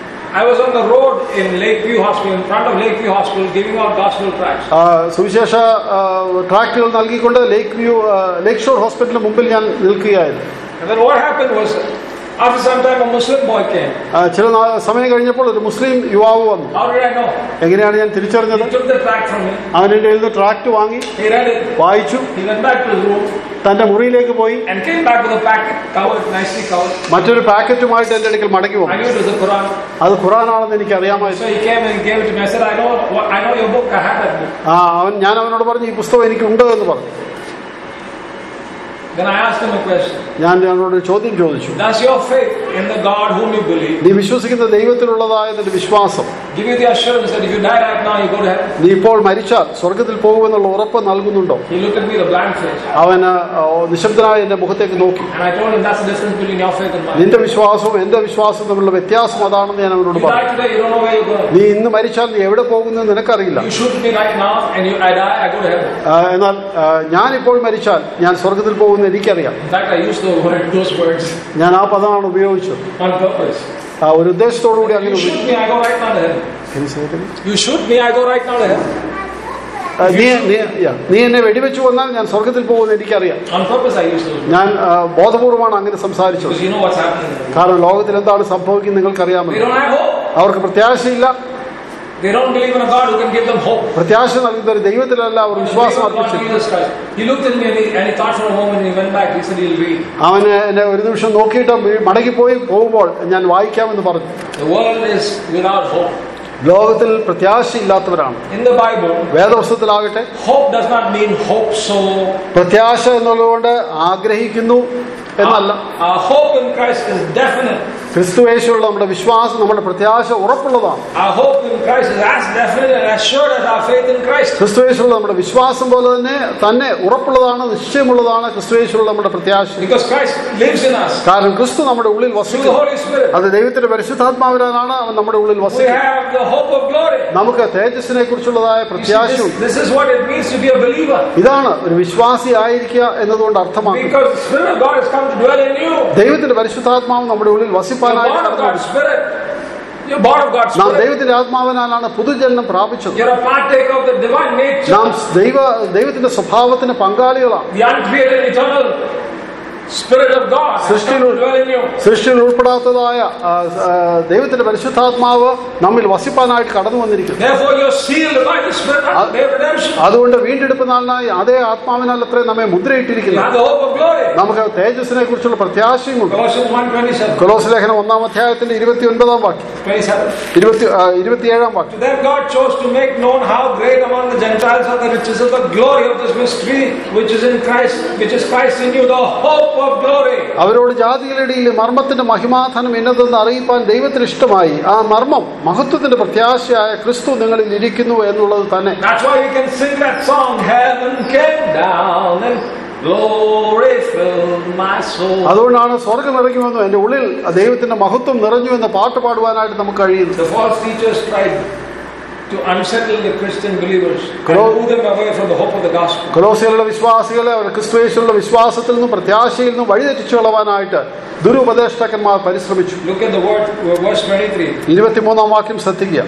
I was on the road in Lakeview Hospital, in front of Lakeview Hospital, giving out gospel tracts. ആ, സുവിശേഷ ആ, ട്രാക്റ്റുകൾ നൽകിക്കൊണ്ട് ലേക്ക് വ്യൂ ആ, ലേക്ക് ഷോർ ഹോസ്പിറ്റലിന് മുമ്പിൽ ഞാൻ നിൽക്കുകയായിരുന്നു And then what happened was, after some time, a Muslim boy came. ആ, ചില നാ- സമയം കഴിഞ്ഞപ്പോൾ ഒരു മുസ്ലിം യുവാവ് വന്നു How did I know? എങ്ങനെയാണ് ഞാൻ തിരിച്ചറിഞ്ഞത് He took the tract from me. അവൻ എൻ്റെ കയ്യിൽ നിന്ന് ട്രാക്ട് വാങ്ങി He read it. വായിച്ചു He went back to his room തന്റെ മുറിയിലേക്ക് പോയി and came back with a packet, covered, nicely covered. മറ്റൊരു പാക്കറ്റുമായിട്ട് എൻ്റെ അടുക്കൽ മടങ്ങി I വന്നു knew it was the Quran. അത് ഖുറാനാണെന്ന് എനിക്ക് അറിയാമായിരുന്നു So he came and gave it to me. I said, I know, what- I know your book. I have that book. ആ അവൻ ഞാൻ അവനോട് പറഞ്ഞു ഈ പുസ്തകം എനിക്കുണ്ട് എന്ന് പറഞ്ഞു Then I asked him a question. ഞാൻ അവനോട് ഒരു ചോദ്യം ചോദിച്ചു Does your faith in the God whom you believe നീ വിശ്വസിക്കുന്ന ദൈവത്തിലുള്ളതായ നിന്റെ വിശ്വാസം give you the assurance that if you die right now, you go to heaven? നീ ഇപ്പോൾ മരിച്ചാൽ സ്വർഗത്തിൽ പോകുമെന്നുള്ള ഉറപ്പ് നൽകുന്നുണ്ടോ He looked at me with a blank face. അവന് ആ, നിശബ്ദനായി എന്റെ മുഖത്തേക്ക് നോക്കി And I told him that's the difference between your faith and mine. നിന്റെ വിശ്വാസവും എന്റെ വിശ്വാസവും തമ്മിലുള്ള വ്യത്യാസം അതാണെന്ന് ഞാൻ അവനോട് You പറഞ്ഞു die today, you don't know where you're going. നീ ഇന്ന് മരിച്ചാൽ നീ എവിടെ പോകുന്നു എന്ന് നിനക്കറിയില്ല You shoot me right now, and you, I die, I go to heaven. ആ, എന്നാൽ ആ, ഞാനിപ്പോൾ മരിച്ചാൽ ഞാൻ സ്വർഗത്തിൽ പോകുമെന്ന് എനിക്കറിയാം In fact, I used the word, those words ഞാൻ ആ പദമാണ് ഉപയോഗിച്ചത് on purpose. ആ, ഒരു ഉദ്ദേശത്തോടു കൂടി അങ്ങനെ You ഉപയോഗിച്ചു shoot me, I go right now to heaven. Can you say that again? You shoot me, I go right now to heaven. ആ, നീ നീ yeah. നീ എന്നെ വെടിവെച്ചു വന്നാൽ ഞാൻ സ്വർഗത്തിൽ പോകുമെന്ന് എനിക്കറിയാം On purpose, I use those words. ഞാൻ ആ, ബോധപൂർവമാണ് അങ്ങനെ സംസാരിച്ചത് Because you know what's happening. in the world. കാരണം ലോകത്തിൽ എന്താണ് സംഭവിക്കുന്നത് They നിങ്ങൾക്കറിയാമല്ലോ don't have hope. അവർക്ക് പ്രത്യാശയില്ല They don't believe in a God who can give them hope. പ്രത്യാശ നൽകുന്ന ഒരു ദൈവത്തിലല്ല അവർ They വിശ്വാസം believe in God, അർപ്പിച്ചു Jesus Christ. He looked at me and he, and he thought for a moment and he went back. He said he'll read. അവന് എന്നെ ഒരു നിമിഷം നോക്കിയിട്ട് വീ- മടങ്ങിപ്പോയി പോകുമ്പോൾ ഞാൻ വായിക്കാമെന്ന് പറഞ്ഞു The world is without hope. ലോകത്തിൽ പ്രത്യാശയില്ലാത്തവരാണ് In the Bible, വേദവസ്തുത്തിലാകട്ടെ hope does not mean hope so. പ്രത്യാശ എന്നുള്ളതുകൊണ്ട് ആഗ്രഹിക്കുന്നു എന്നല്ല Our, our hope in Christ is definite. ക്രിസ്തുവേശുള്ള നമ്മുടെ വിശ്വാസം നമ്മുടെ പ്രത്യാശ ഉറപ്പുള്ളതാണ് Our hope in Christ is as definite and as sure as our faith in Christ. ക്രിസ്തുവേശുള്ള നമ്മുടെ വിശ്വാസം പോലെ തന്നെ തന്നെ ഉറപ്പുള്ളതാണ് നിശ്ചയമുള്ളതാണ് ക്രിസ്തുവേശുള്ള നമ്മുടെ പ്രത്യാശ Because Christ lives in us കാരണം ക്രിസ്തു നമ്മുടെ ഉള്ളിൽ through the വസിക്കുന്നു Holy Spirit. അത് ദൈവത്തിന്റെ പരിശുദ്ധാത്മാവിനാണ് അവൻ നമ്മുടെ ഉള്ളിൽ We വസിക്കുന്നത് have the hope of glory. നമുക്ക് തേജസ്സിനെ കുറിച്ചുള്ളതായ You see, പ്രത്യാശയും this, this is what it means to be a believer. ഇതാണ് ഒരു വിശ്വാസി ആയിരിക്കുക എന്നതുകൊണ്ട് അർത്ഥമാക്കുന്നത് Because the Spirit of God has come to dwell in you. ദൈവത്തിന്റെ പരിശുദ്ധാത്മാവ് നമ്മുടെ ഉള്ളിൽ You're വസിപ്പാനായിട്ട് born of കടന്നു God's Spirit. You're born of God's നാം Spirit. ദൈവത്തിന്റെ ആത്മാവിനാലാണ് പുതുജന്മം പ്രാപിച്ചത് You're a partaker of the divine nature. നാം ദൈവ ദൈവത്തിന്റെ സ്വഭാവത്തിന് പങ്കാളികളാണ് The uncreated, eternal Spirit of God has come to dwell in you. സൃഷ്ടിയിൽ ഉൾപ്പെടാത്തതായ ആ, ആ, ദൈവത്തിന്റെ പരിശുദ്ധാത്മാവ് നമ്മിൽ വസിപ്പാനായിട്ട് കടന്നു വന്നിരിക്കുന്നു Therefore, you're sealed by the Spirit unto the day of redemption. അതുകൊണ്ട് വീണ്ടെടുപ്പ് നാളിനായി അതേ ആത്മാവിനാൽ അത്രേ നമ്മെ You മുദ്രയിട്ടിരിക്കുന്നു have the hope of glory. നമുക്ക് തേജസ്സിനെ കുറിച്ചുള്ള പ്രത്യാശയുമുണ്ട് Colossians 1.27. കൊലോസ് ലേഖനം ഒന്നാം അധ്യായത്തിന്റെ ഇരുപത്തി ഒൻപതാം വാക്യം 27. ഇരുപത്തി ആ, ഇരുപത്തിയേഴാം വാക്യം To them God chose to make known how great among the Gentiles are the riches of the glory of this mystery, which is in Christ, which is Christ in you, the hope of glory. അവരോട് ജാതികളുടെ ഇടയിൽ മർമ്മത്തിന്റെ മഹിമാധനം എന്നതെന്ന് അറിയിപ്പാൻ ദൈവത്തിന് ഇഷ്ടമായി ആ മർമ്മം മഹത്വത്തിന്റെ പ്രത്യാശയായ ക്രിസ്തു നിങ്ങളിൽ ഇരിക്കുന്നു എന്നുള്ളത് തന്നെ That's why we can sing that song, Heaven came down and glory filled my soul. അതുകൊണ്ടാണ് സ്വർഗം ഇറങ്ങുമെന്നും എന്റെ ഉള്ളിൽ ദൈവത്തിന്റെ മഹത്വം നിറഞ്ഞു എന്ന പാട്ട് പാടുവാനായിട്ട് നമുക്ക് കഴിയുന്നത് The false teachers tried to unsettle the Christian believers and Hello? move them away from the hope of the gospel. കൊലോസികളുടെ വിശ്വാസികളെ അവർ ക്രിസ്തുവേശുള്ള വിശ്വാസത്തിൽ നിന്നും പ്രത്യാശയിൽ നിന്നും വഴിതെറ്റിച്ചു കളവാനായിട്ട് ദുരുപദേഷ്ടകന്മാർ പരിശ്രമിച്ചു Look at the word, verse 23. ഇരുപത്തിമൂന്നാം വാക്യം ശ്രദ്ധിക്കുക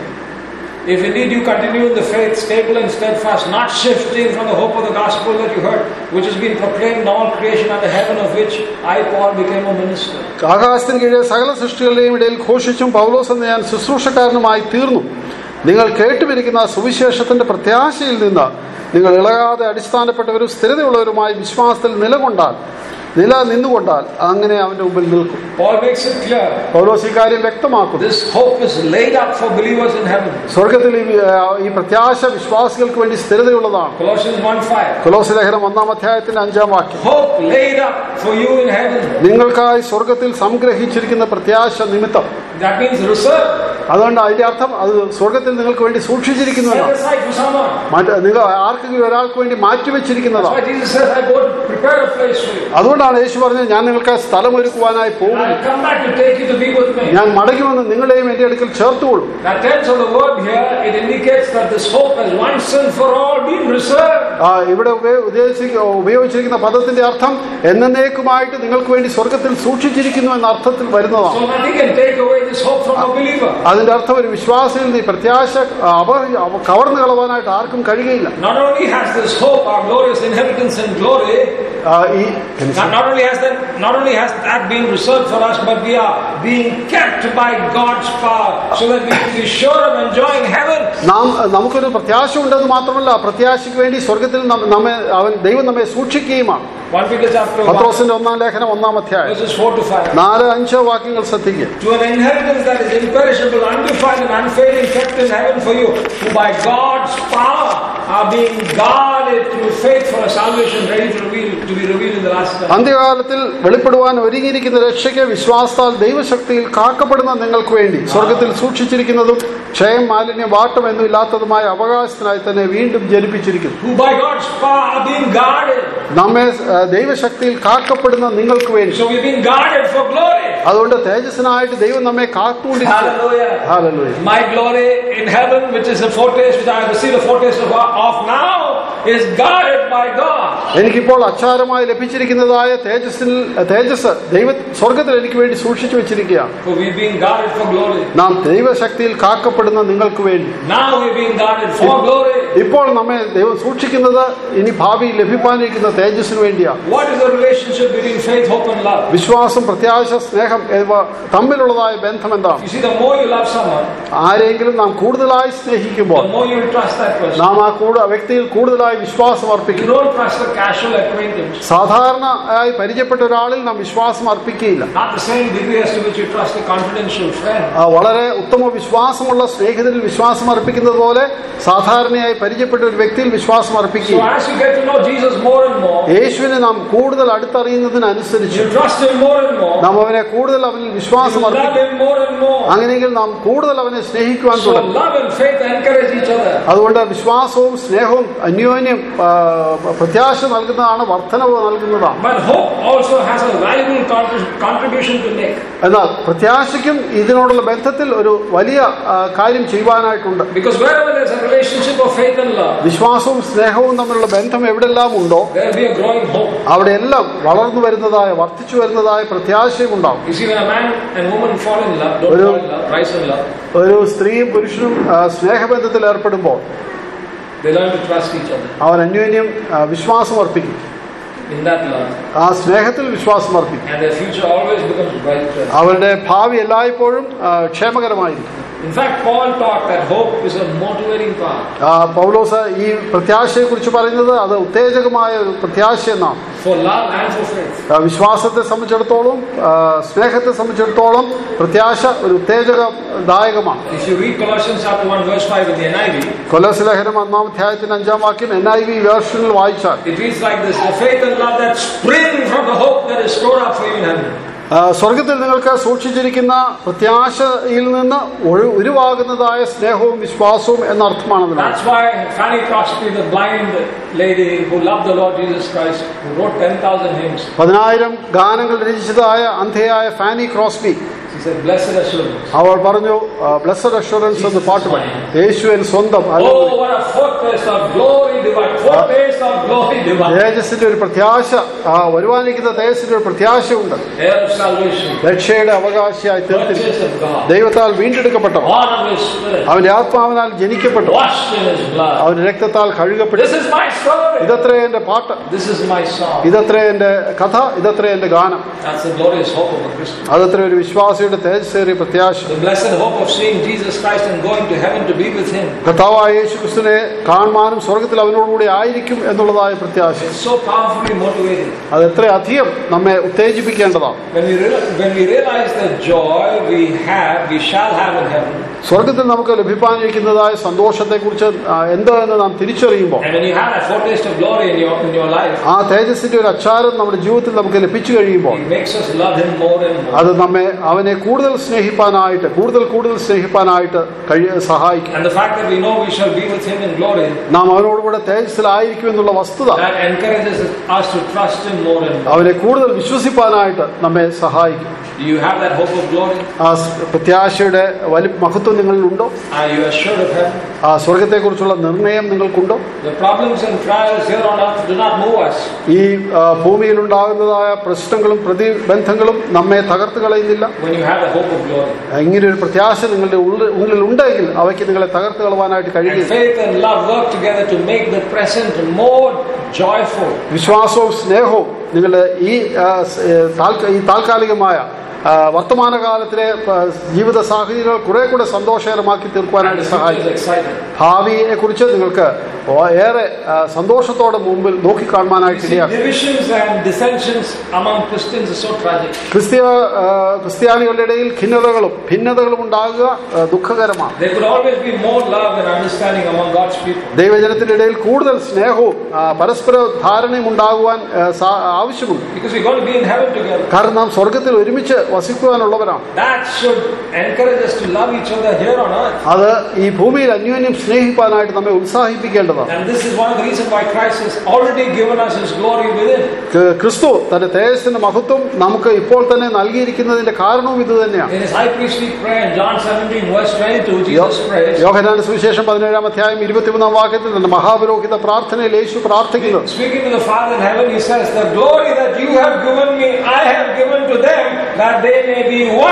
If indeed you continue in the faith, stable and steadfast, not shifting from the hope of the gospel that you heard, which has been proclaimed in all creation under heaven, of which I, Paul, became a minister. ആകാശത്തിന് കീഴെ സകല സൃഷ്ടികളുടെയും ഇടയിൽ ഘോഷിച്ചും പൗലോസ് എന്ന് ഞാൻ ശുശ്രൂഷക്കാരനുമായി തീർന്നു നിങ്ങൾ കേട്ടുപിരിക്കുന്ന സുവിശേഷത്തിന്റെ പ്രത്യാശയിൽ നിന്ന് നിങ്ങൾ ഇളകാതെ അടിസ്ഥാനപ്പെട്ടവരും സ്ഥിരതയുള്ളവരുമായി വിശ്വാസത്തിൽ നിലകൊണ്ടാൽ നില നിന്നുകൊണ്ടാൽ അങ്ങനെ അവന്റെ മുമ്പിൽ നിൽക്കും Paul makes it clear പൗലോസ് ഈ കാര്യം വ്യക്തമാക്കുന്നു this hope is laid up for believers in heaven. സ്വർഗത്തിൽ ഈ ആ, ഈ പ്രത്യാശ വിശ്വാസികൾക്ക് വേണ്ടി സ്ഥിരതയുള്ളതാണ് Colossians 1 5. കൊലോസ് ലേഖനം ഒന്നാം അധ്യായത്തിന്റെ അഞ്ചാം വാക്യം Hope laid up for you in heaven. നിങ്ങൾക്കായി സ്വർഗത്തിൽ സംഗ്രഹിച്ചിരിക്കുന്ന പ്രത്യാശ നിമിത്തം That means reserved, അതുകൊണ്ട് അതിന്റെ അർത്ഥം അത് സ്വർഗത്തിൽ നിങ്ങൾക്ക് വേണ്ടി സൂക്ഷിച്ചിരിക്കുന്നു set എന്നാണ് aside for someone. മറ്റ് നിങ്ങൾ ആർക്കെങ്കിലും ഒരാൾക്ക് വേണ്ടി That's മാറ്റിവെച്ചിരിക്കുന്നതാണ് why Jesus says, I go to prepare a place for you. അതുകൊണ്ടാണ് യേശു പറഞ്ഞത് ഞാൻ നിങ്ങൾക്ക് സ്ഥലം ഒരുക്കുവാനായി And പോകുന്നു I'll come back to take you to be with me. ഞാൻ മടങ്ങുമെന്ന് നിങ്ങളെയും എന്റെ അടുക്കൽ ചേർത്തുകൊള്ളും Now, tense of the word here, it indicates that this hope has once and for all been reserved. ആ, ഇവിടെ ഉപയോ- ഉദ്ദേശിക്ക- ഉപയോഗിച്ചിരിക്കുന്ന പദത്തിന്റെ അർത്ഥം എന്നേക്കുമായിട്ട് നിങ്ങൾക്ക് വേണ്ടി സ്വർഗത്തിൽ സൂക്ഷിച്ചിരിക്കുന്നു എന്ന അർത്ഥത്തിൽ വരുന്നതാണ് So nothing can take away this hope from a believer. അതിന്റെ അർത്ഥം ഒരു വിശ്വാസിയിൽ നീ പ്രത്യാശ അവ അവ കവർന്നു കളവാനായിട്ട് ആർക്കും കഴിയുകയില്ല Not only has this hope, our glorious inheritance and glory, ആ, ഈ not, not only has that, not only has that been reserved for us, but we are being kept by God's power, so that we can be sure of enjoying heaven. നാം നമുക്കൊരു പ്രത്യാശ ഉണ്ടെന്ന് മാത്രമല്ല പ്രത്യാശയ്ക്ക് വേണ്ടി സ്വർഗത്തിൽ നമ്മ- നമ്മെ അവൻ ദൈവം നമ്മെ സൂക്ഷിക്കുകയുമാണ് 1 Peter chapter 1, പത്രോസിന്റെ ഒന്നാം ലേഖനം ഒന്നാം അധ്യായം verses 4 to 5. നാല് അഞ്ച് വാക്യങ്ങൾ ശ്രദ്ധിക്കുക To an inheritance that is imperishable, undefiled, and unfading, kept in heaven for you, who by God's power are being guarded through faith for a salvation ready to, reveal, to be revealed in the last time. അന്ത്യകാലത്തിൽ വെളിപ്പെടുവാൻ ഒരുങ്ങിയിരിക്കുന്ന രക്ഷയ്ക്ക് വിശ്വാസത്താൽ ദൈവശക്തിയിൽ കാക്കപ്പെടുന്ന നിങ്ങൾക്ക് വേണ്ടി സ്വർഗത്തിൽ സൂക്ഷിച്ചിരിക്കുന്നതും ക്ഷയം മാലിന്യം വാട്ടം എന്നും ഇല്ലാത്തതുമായ അവകാശത്തിനായി തന്നെ വീണ്ടും ജനിപ്പിച്ചിരിക്കുന്നു Who by God's power are being guarded. നമ്മെ ആ, ദൈവശക്തിയിൽ കാക്കപ്പെടുന്ന നിങ്ങൾക്ക് വേണ്ടി So we've been guarded for glory. അതുകൊണ്ട് തേജസ്സിനായിട്ട് ദൈവം നമ്മെ കാത്തുകൊണ്ടിരിക്കുന്നു Hallelujah. Hallelujah. My glory in heaven, which is a foretaste, which I have received a foretaste of, of now, is guarded by God. എനിക്കിപ്പോൾ അച്ചാരമായി ലഭിച്ചിരിക്കുന്നതായ തേജസ്സിൽ തേജസ് ദൈവ സ്വർഗത്തിൽ എനിക്ക് വേണ്ടി സൂക്ഷിച്ചു വെച്ചിരിക്കുകയാണ് For we've been guarded for glory. നാം ദൈവശക്തിയിൽ കാക്കപ്പെടുന്ന നിങ്ങൾക്ക് വേണ്ടി Now we're being guarded for glory. ഇപ്പോൾ നമ്മെ ദൈവം സൂക്ഷിക്കുന്നത് ഇനി ഭാവിയിൽ ലഭിക്കാനിരിക്കുന്ന തേജസ്സിന് വേണ്ടിയാണ് What is the relationship between faith, hope, and love? വിശ്വാസം പ്രത്യാശ സ്നേഹം എന്നിവ തമ്മിലുള്ളതായ ബന്ധം എന്താണ് You see, the more you love someone, ആരെങ്കിലും നാം കൂടുതലായി സ്നേഹിക്കുമ്പോൾ the more you trust that person. നാം ആ കൂട ആ വ്യക്തിയിൽ കൂടുതലായി വിശ്വാസം You അർപ്പിക്കും don't trust a casual acquaintance. സാധാരണ ആയി പരിചയപ്പെട്ട ഒരാളിൽ നാം വിശ്വാസം അർപ്പിക്കുകയില്ല Not the same degree as to which you trust a confidential friend. ആ, വളരെ ഉത്തമ വിശ്വാസമുള്ള സ്നേഹിതരിൽ വിശ്വാസം അർപ്പിക്കുന്നത് പോലെ സാധാരണയായി പരിചയപ്പെട്ട ഒരു വ്യക്തിയിൽ വിശ്വാസം So അർപ്പിക്കുകയില്ല as you get to know Jesus more and more, യേശുവിനെ നാം കൂടുതൽ അടുത്തറിയുന്നതിനനുസരിച്ച് you trust Him more and more, നാം അവനെ കൂടുതൽ അവനിൽ you വിശ്വാസം love അർപ്പിക്കും Him more and more. അങ്ങനെയെങ്കിൽ നാം കൂടുതൽ അവനെ സ്നേഹിക്കുവാൻ So തുടങ്ങും love and faith encourage each other. അതുകൊണ്ട് വിശ്വാസവും സ്നേഹവും അന്യോന്യം ആ, പ്രത്യാശ നൽകുന്നതാണ് വർധനവ് നൽകുന്നതാണ് But hope also has a valuable contri- contribution to make. എന്നാൽ പ്രത്യാശയ്ക്കും ഇതിനോടുള്ള ബന്ധത്തിൽ ഒരു വലിയ ആ, കാര്യം ചെയ്യുവാനായിട്ടുണ്ട് Because wherever there's a relationship of faith and love, വിശ്വാസവും സ്നേഹവും തമ്മിലുള്ള ബന്ധം എവിടെല്ലാം ഉണ്ടോ there will be a growing hope. അവിടെയെല്ലാം വളർന്നു വരുന്നതായ വർദ്ധിച്ചു വരുന്നതായ പ്രത്യാശയും ഉണ്ടാവും You see, when a man and woman fall in love, don't Well, fall in love, rise in love, ഒരു സ്ത്രീയും പുരുഷനും ആ, സ്നേഹബന്ധത്തിൽ ഏർപ്പെടുമ്പോൾ they learn to trust each other. അവൻ അന്യോന്യം ആ, വിശ്വാസം അർപ്പിക്കും In that love, ആ സ്നേഹത്തിൽ വിശ്വാസം അർപ്പിക്കും and their future always becomes brighter. അവരുടെ ഭാവി എല്ലായ്പ്പോഴും ആ, ക്ഷേമകരമായിരിക്കും In fact, Paul taught that hope is a motivating power. ആ, പൗലോസ് ഈ പ്രത്യാശയെ കുറിച്ച് പറയുന്നത് അത് ഉത്തേജകമായ ഒരു പ്രത്യാശ എന്നാണ് For love and for faith. ആ, വിശ്വാസത്തെ സംബന്ധിച്ചിടത്തോളം ആ, സ്നേഹത്തെ സംബന്ധിച്ചിടത്തോളം പ്രത്യാശ ഒരു ഉത്തേജകദായകമാണ് If you read Colossians chapter 1, verse 5 in the NIV, കൊലസ് ലേഖനം ഒന്നാം അധ്യായത്തിന്റെ അഞ്ചാം വാക്യം എൻ ഐ വി വേർഷനിൽ വായിച്ചാൽ it reads like this The faith and love that spring from the hope that is stored up for you in heaven. ആ, സ്വർഗത്തിൽ നിങ്ങൾക്ക് സൂക്ഷിച്ചിരിക്കുന്ന പ്രത്യാശയിൽ നിന്ന് ഒഴു- ഉരുവാകുന്നതായ സ്നേഹവും വിശ്വാസവും എന്നർത്ഥമാണ് അതിനർത്ഥം. That's why Fanny Crosby, the blind lady who loved the Lord Jesus Christ, who wrote 10,000 hymns, പതിനായിരം ഗാനങ്ങൾ രചിച്ചതായ അന്ധയായ Fanny Crosby she said, Blessed assurance. അവൾ പറഞ്ഞു ബ്ലസ്സഡ് അഷുറൻസ് എന്ന് പാട്ട് പാടി യേശുവിൻ സ്വന്തം Oh, അല്ലെങ്കിൽ what a foretaste of glory divine! Foretaste of glory divine! തേജസ്സിന്റെ ഒരു പ്രത്യാശ ആ, വരുവാനിരിക്കുന്ന തേജസ്സിന്റെ ഒരു പ്രത്യാശയുണ്ട് Heir of salvation, രക്ഷയുടെ അവകാശിയായി തീർത്തില്ല purchased of God, ദൈവത്താൽ വീണ്ടെടുക്കപ്പെട്ടവൻ born of His Spirit, അവന്റെ ആത്മാവിനാൽ ജനിക്കപ്പെട്ടു washed in His blood. അവന്റെ രക്തത്താൽ കഴുകപ്പെട്ടു This is my story. ഇതത്രേ എന്റെ പാട്ട് This is my song. ഇതത്രേ എന്റെ കഥ ഇതത്രേ എന്റെ ഗാനം That's the glorious hope of a Christian. അതത്ര ഒരു വിശ്വാസിയുടെ തേജസ്സേറിയ പ്രത്യാശ The blessed hope of seeing Jesus Christ and going to heaven to be with Him. കർത്താവായ യേശു ക്രിസ്തുവിനെ കാണുവാനും സ്വർഗത്തിൽ അവനോടുകൂടി ആയിരിക്കും എന്നുള്ളതായ പ്രത്യാശ It's so powerfully motivating. അത് എത്ര അധികം നമ്മെ ഉത്തേജിപ്പിക്കേണ്ടതാണ് When we, real, when we realize the joy we have, we shall have in heaven, സ്വർഗത്തിൽ നമുക്ക് ലഭിക്കാനിരിക്കുന്നതായ സന്തോഷത്തെക്കുറിച്ച് ആ, എന്ത് എന്ന് നാം തിരിച്ചറിയുമ്പോൾ and when you have a foretaste of glory in your, in your life, ആ തേജസ്സിന്റെ ഒരു അച്ചാരം നമ്മുടെ ജീവിതത്തിൽ നമുക്ക് ലഭിച്ചു കഴിയുമ്പോൾ it makes us love Him more and more. അത് നമ്മെ അവനെ കൂടുതൽ സ്നേഹിപ്പാനായിട്ട് കൂടുതൽ കൂടുതൽ സ്നേഹിപ്പാനായിട്ട് കഴിയ സഹായിക്കും And the fact that we know we shall be with Him in glory, നാം അവനോടുകൂടെ തേജസ്സിലായിരിക്കും എന്നുള്ള വസ്തുത that encourages us to trust Him more and more. അവനെ കൂടുതൽ വിശ്വസിപ്പാനായിട്ട് നമ്മെ സഹായിക്കും Do you have that hope of glory? ആ സ് പ്രത്യാശയുടെ വലി മഹത്വം നിങ്ങളിലുണ്ടോ Are you assured of heaven? ആ സ്വർഗത്തെക്കുറിച്ചുള്ള നിർണയം നിങ്ങൾക്കുണ്ടോ The problems and trials here on earth do not move us. ഈ ആ, ഭൂമിയിലുണ്ടാകുന്നതായ പ്രശ്നങ്ങളും പ്രതിബന്ധങ്ങളും നമ്മെ തകർത്ത് കളയുന്നില്ല When you have the hope of glory. ഇങ്ങനെ ഒരു പ്രത്യാശ നിങ്ങളുടെ ഉള്ളിൽ ഉള്ളിൽ ഉണ്ടെങ്കിൽ അവയ്ക്ക് നിങ്ങളെ തകർത്ത് കളവാനായിട്ട് And കഴിയില്ല faith and love work together to make the present more joyful. വിശ്വാസവും സ്നേഹവും നിങ്ങളുടെ ഈ ആ, സ്, ഏ, താൽക്ക- ഈ താൽക്കാലികമായ ആ, വർത്തമാനകാലത്തിലെ ആ, ജീവിത സാഹചര്യങ്ങൾ കുറെ കൂടെ സന്തോഷകരമാക്കി And തീർക്കുവാനായിട്ട് the future is സഹായിക്കും exciting. ഭാവിയെ കുറിച്ച് നിങ്ങൾക്ക് ഏറെ ആ, സന്തോഷത്തോടെ മുമ്പിൽ You നോക്കിക്കാണുവാനായിട്ട് see, ഇടയാക്കും divisions and dissensions among Christians is so tragic. ക്രിസ്ത്യ ആ, ക്രിസ്ത്യാനികളുടെ ഇടയിൽ ഖിന്നതകളും ഭിന്നതകളും ഉണ്ടാകുക ആ, ദുഃഖകരമാണ് There could always be more love and understanding among God's people. ദൈവജനത്തിന്റെ ഇടയിൽ കൂടുതൽ സ്നേഹവും ആ, പരസ്പര ധാരണയും ഉണ്ടാകുവാൻ ആ, സാ- ആവശ്യമുണ്ട് Because we're going to be in heaven together. കാരണം നാം സ്വർഗത്തിൽ ഒരുമിച്ച് വസിക്കുവാനുള്ളവരാണ് That should encourage us to love each other here on earth. അത് ഈ ഭൂമിയിൽ അന്യോന്യം സ്നേഹിപ്പാനായിട്ട് നമ്മെ ഉത്സാഹിപ്പിക്കേണ്ടതാണ് And this is one of the reasons why Christ has already given us his glory within. ക- ക്രിസ്തു തന്റെ തേജസ്സിന്റെ മഹത്വം നമുക്ക് ഇപ്പോൾ തന്നെ നൽകിയിരിക്കുന്നതിന്റെ കാരണവും ഇത് തന്നെയാണ് In his high priestly prayer in John 17, verse 22, Jesus prays, യോഹനാന്റെ സുവിശേഷം പതിനേഴാം അധ്യായം ഇരുപത്തിമൂന്നാം വാക്യത്തിൽ തന്റെ മഹാപുരോഹിത പ്രാർത്ഥനയിൽ യേശു പ്രാർത്ഥിക്കുന്നത് Speaking to the Father in heaven, he says, The glory that you have given me, I have given to them, that they may be one,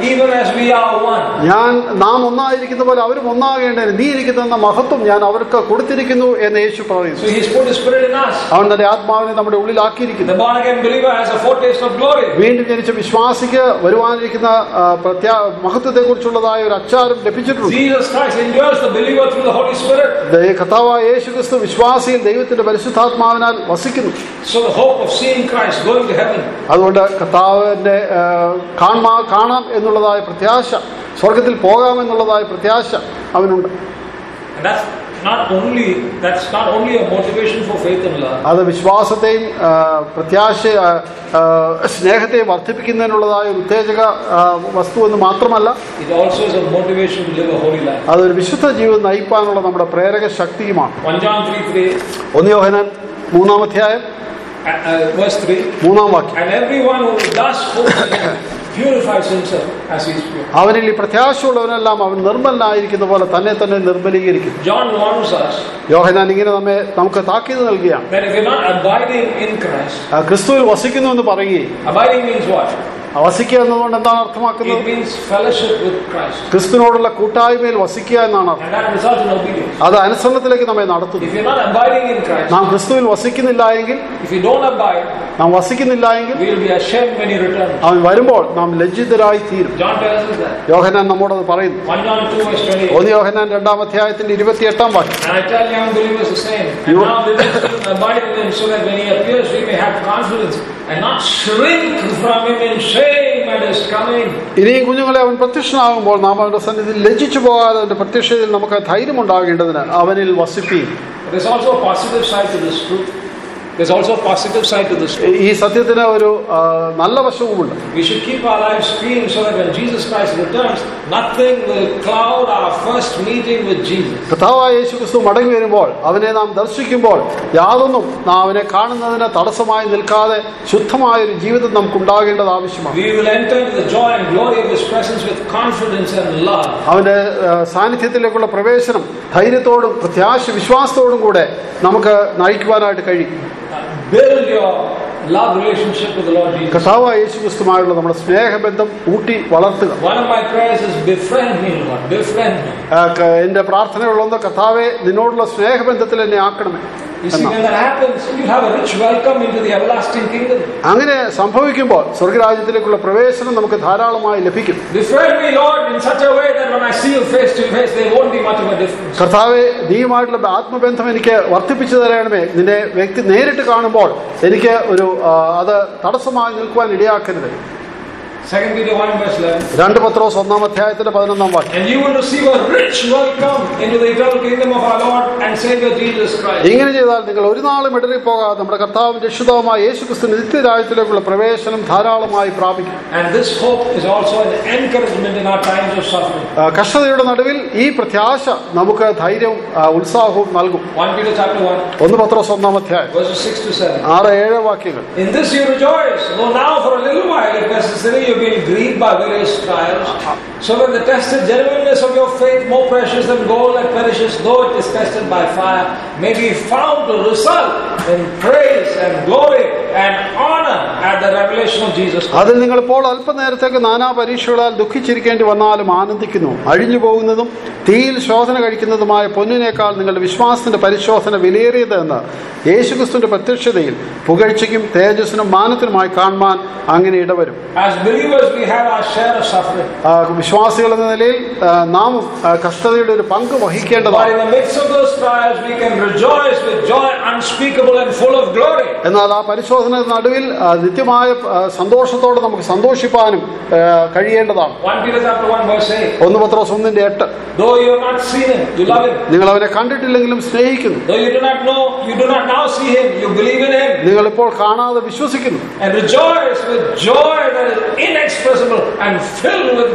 even as we are one. ഞാൻ നാം ഒന്നായിരിക്കുന്ന പോലെ അവരും ഒന്നാകേണ്ടതിന് നീ എനിക്ക് തന്ന മഹത്വം ഞാൻ അവർക്ക് കൊടുത്തിരിക്കുന്നു എന്ന് യേശു പറയുന്നു So He's put His Spirit in us. അവൻ തന്റെ ആത്മാവിനെ നമ്മുടെ ഉള്ളിലാക്കിയിരിക്കുന്നു The born again believer has a foretaste of glory. വീണ്ടും ജനിച്ച വിശ്വാസിക്ക് വരുവാനിരിക്കുന്ന ആ, പ്രത്യാ മഹത്വത്തെക്കുറിച്ചുള്ളതായ ഒരു അച്ചാരം ലഭിച്ചിട്ടുണ്ട് Jesus Christ endures the believer through the Holy Spirit. ദൈ- കർത്താവായ യേശു ക്രിസ്തു വിശ്വാസിയിൽ ദൈവത്തിന്റെ പരിശുദ്ധാത്മാവിനാൽ വസിക്കുന്നു So the hope of seeing Christ going to heaven അതുകൊണ്ട് കർത്താവിന്റെ ആ, കാണാ കാണാം എന്നുള്ളതായ പ്രത്യാശ സ്വർഗത്തിൽ പോകാമെന്നുള്ളതായ പ്രത്യാശ അവനുണ്ട് And that's not only that's not only a motivation for faith and love. അത് വിശ്വാസത്തെയും ആ, പ്രത്യാശ ആ, ആ, സ്നേഹത്തെയും വർദ്ധിപ്പിക്കുന്നതിനുള്ളതായ ഒരു ഉത്തേജക ആ, വസ്തു എന്ന് മാത്രമല്ല It also is a motivation to live a holy life. അതൊരു വിശുദ്ധ ജീവിതം നയിക്കാനുള്ള നമ്മുടെ പ്രേരക ശക്തിയുമാണ് 1 John 3 3, ഒന്ന് യോഹനാൻ മൂന്നാം അധ്യായം uh, uh, verse 3. മൂന്നാം വാക്യം And everyone who does hope in him purifies himself as he is pure. അവനിൽ ഈ പ്രത്യാശയുള്ളവനെല്ലാം അവൻ നിർമ്മലനായിരിക്കുന്ന പോലെ തന്നെ തന്നെ നിർമ്മലീകരിക്കും John warns us യോഹനാൻ ഇങ്ങനെ നമ്മെ നമുക്ക് താക്കീത് നൽകുകയാണ് that if you're not abiding in Christ, ആ, ക്രിസ്തുവിൽ വസിക്കുന്നു എന്ന് പറയുകയും abiding means what? ആ വസിക്കുക എന്നതുകൊണ്ട് എന്താണ് അർത്ഥമാക്കുന്നത് It means fellowship with Christ. ക്രിസ്തുവിനോടുള്ള കൂട്ടായ്മയിൽ വസിക്കുക എന്നാണ് അർത്ഥം And that results in obedience. അത് അനുസരണത്തിലേക്ക് നമ്മെ നടത്തുന്നു If you're not abiding in Christ, നാം ക്രിസ്തുവിൽ വസിക്കുന്നില്ല എങ്കിൽ if you don't abide, നാം വസിക്കുന്നില്ല എങ്കിൽ we will be ashamed when he returns. അവൻ വരുമ്പോൾ നാം ലജ്ജിതരായി തീരും John tells us that. Yohanan നമ്മോടത് പറയുന്നു 1 John 2 verse 28. ഒന്ന് യോഹനാൻ രണ്ടാം അധ്യായത്തിന്റെ ഇരുപത്തിയെട്ടാം വാക്യം And I tell young believers the same. And You- now little children abide in him so that when he appears we may have confidence and not shrink from him in shame at his coming. ഇനിയും കുഞ്ഞുങ്ങളെ അവൻ പ്രത്യക്ഷനാകുമ്പോൾ നാം അവന്റെ സന്നിധിയിൽ ലജ്ജിച്ചു പോകാതെ അവന്റെ പ്രത്യക്ഷതയിൽ നമുക്ക് ധൈര്യമുണ്ടാകേണ്ടതിന് അവനിൽ വസിപ്പീൻ There's also a positive side to this truth. There's also a positive side to this truth. ഈ സത്യത്തിന് ഒരു ആ, നല്ല വശവുമുണ്ട് We should keep our lives clean so that when Jesus Christ returns, nothing will cloud our first meeting with Jesus. കർത്താവായ യേശു ക്രിസ്തു മടങ്ങി വരുമ്പോൾ അവനെ നാം ദർശിക്കുമ്പോൾ യാതൊന്നും നാം അവനെ കാണുന്നതിന് തടസ്സമായി നിൽക്കാതെ ശുദ്ധമായ ഒരു ജീവിതം നമുക്ക് ഉണ്ടാകേണ്ടത് ആവശ്യമാണ് We will enter into the joy and glory of His presence with confidence and love. അവന്റെ ആ, സാന്നിധ്യത്തിലേക്കുള്ള പ്രവേശനം ധൈര്യത്തോടും പ്രത്യാശ വിശ്വാസത്തോടും കൂടെ നമുക്ക് നയിക്കുവാനായിട്ട് കഴിയും Build your love relationship with the Lord Jesus. കർത്താവായ യേശു ക്രിസ്തുമായുള്ള നമ്മുടെ സ്നേഹബന്ധം ഊട്ടി വളർത്തുക One of my prayers is befriend me, Lord. Befriend me. ആ, ക- എന്റെ പ്രാർത്ഥനയുള്ളൊന്ന് കർത്താവെ നിന്നോടുള്ള സ്നേഹബന്ധത്തിൽ എന്നെ ആക്കണമേ You see, എന്നാ. when that happens, you'll have a rich welcome into the everlasting kingdom. അങ്ങനെ സംഭവിക്കുമ്പോൾ സ്വർഗരാജ്യത്തിലേക്കുള്ള പ്രവേശനം നമുക്ക് ധാരാളമായി ലഭിക്കും Befriend me, Lord, in such a way that when I see you face to face, there won't be much of a difference. കർത്താവെ നീയുമായിട്ടുള്ള ആത്മബന്ധം എനിക്ക് വർദ്ധിപ്പിച്ചു തരണമേ നിന്നെ വ്യക്തി നേരിട്ട് കാണുമ്പോൾ എനിക്ക് ഒരു ആ, അത് തടസ്സമായി നിൽക്കുവാൻ ഇടയാക്കരുത് Second Peter 1 verse 11. രണ്ട് പത്രോസ് ഒന്നാം അധ്യായത്തിന്റെ പതിനൊന്നാം വാക്യം And you will receive a rich welcome into the eternal kingdom of our Lord and Savior Jesus Christ. ഇങ്ങനെ ചെയ്താൽ നിങ്ങൾ ഒരു നാളും ഇടറിപ്പോകാതെ നമ്മുടെ കർത്താവും രക്ഷിതാവുമായ യേശു ക്രിസ്തു നിത്യരാജ്യത്തിലേക്കുള്ള പ്രവേശനം ധാരാളമായി പ്രാപിക്കും And this hope is also an encouragement in our times of suffering. ആ, കഷ്ടതയുടെ നടുവിൽ ഈ പ്രത്യാശ നമുക്ക് ധൈര്യവും ആ, ഉത്സാഹവും നൽകും 1 Peter chapter 1 ഒന്ന് പത്രോസ് ഒന്നാം അധ്യായം verses 6 to 7. ആറ് ഏഴ് വാക്യങ്ങൾ In this you rejoice, though now for a little while, if necessary, you've been grieved by various trials, so that the tested genuineness of your faith, more precious than gold that perishes, though it is tested by fire, may be found to result in praise and glory and honor at the revelation of Jesus Christ. അതിൽ നിങ്ങൾ ഇപ്പോൾ അല്പനേരത്തേക്ക് നാനാ പരീക്ഷകളാൽ ദുഃഖിച്ചിരിക്കേണ്ടി വന്നാലും ആനന്ദിക്കുന്നു അഴിഞ്ഞു പോകുന്നതും തീയിൽ ശോധന കഴിക്കുന്നതുമായ പൊന്നിനേക്കാൾ നിങ്ങളുടെ വിശ്വാസത്തിന്റെ പരിശോധന വിലയേറിയത് എന്ന് യേശുക്രിസ്തുവിന്റെ പ്രത്യക്ഷതയിൽ പുകഴ്ചയ്ക്കും തേജസ്സിനും മാനത്തിനുമായി കാണുവാൻ അങ്ങനെ ഇടവരും As believers, we have our share of suffering. ആ, വിശ്വാസികൾ എന്ന നിലയിൽ ആ, നാമും ആ, കഷ്ടതയുടെ ഒരു പങ്ക് But വഹിക്കേണ്ടതാണ് in the midst of those trials, we can rejoice with joy unspeakable and full of glory. എന്നാൽ ആ പരിശോധന നടുവിൽ ആ, നിത്യമായ ആ, സന്തോഷത്തോടെ നമുക്ക് സന്തോഷിപ്പാനും ആ, കഴിയേണ്ടതാണ് 1 Peter chapter 1 verse 8. ഒന്ന് പത്രോസ് ഒന്നിന്റെ എട്ട് Though you have not seen him, you love him. നിങ്ങൾ അവനെ കണ്ടിട്ടില്ലെങ്കിലും സ്നേഹിക്കുന്നു Though you do not know, you do not now see him, you believe in him. നിങ്ങൾ ഇപ്പോൾ കാണാതെ വിശ്വസിക്കുന്നു And rejoice with joy that is inexpressible and filled with glory.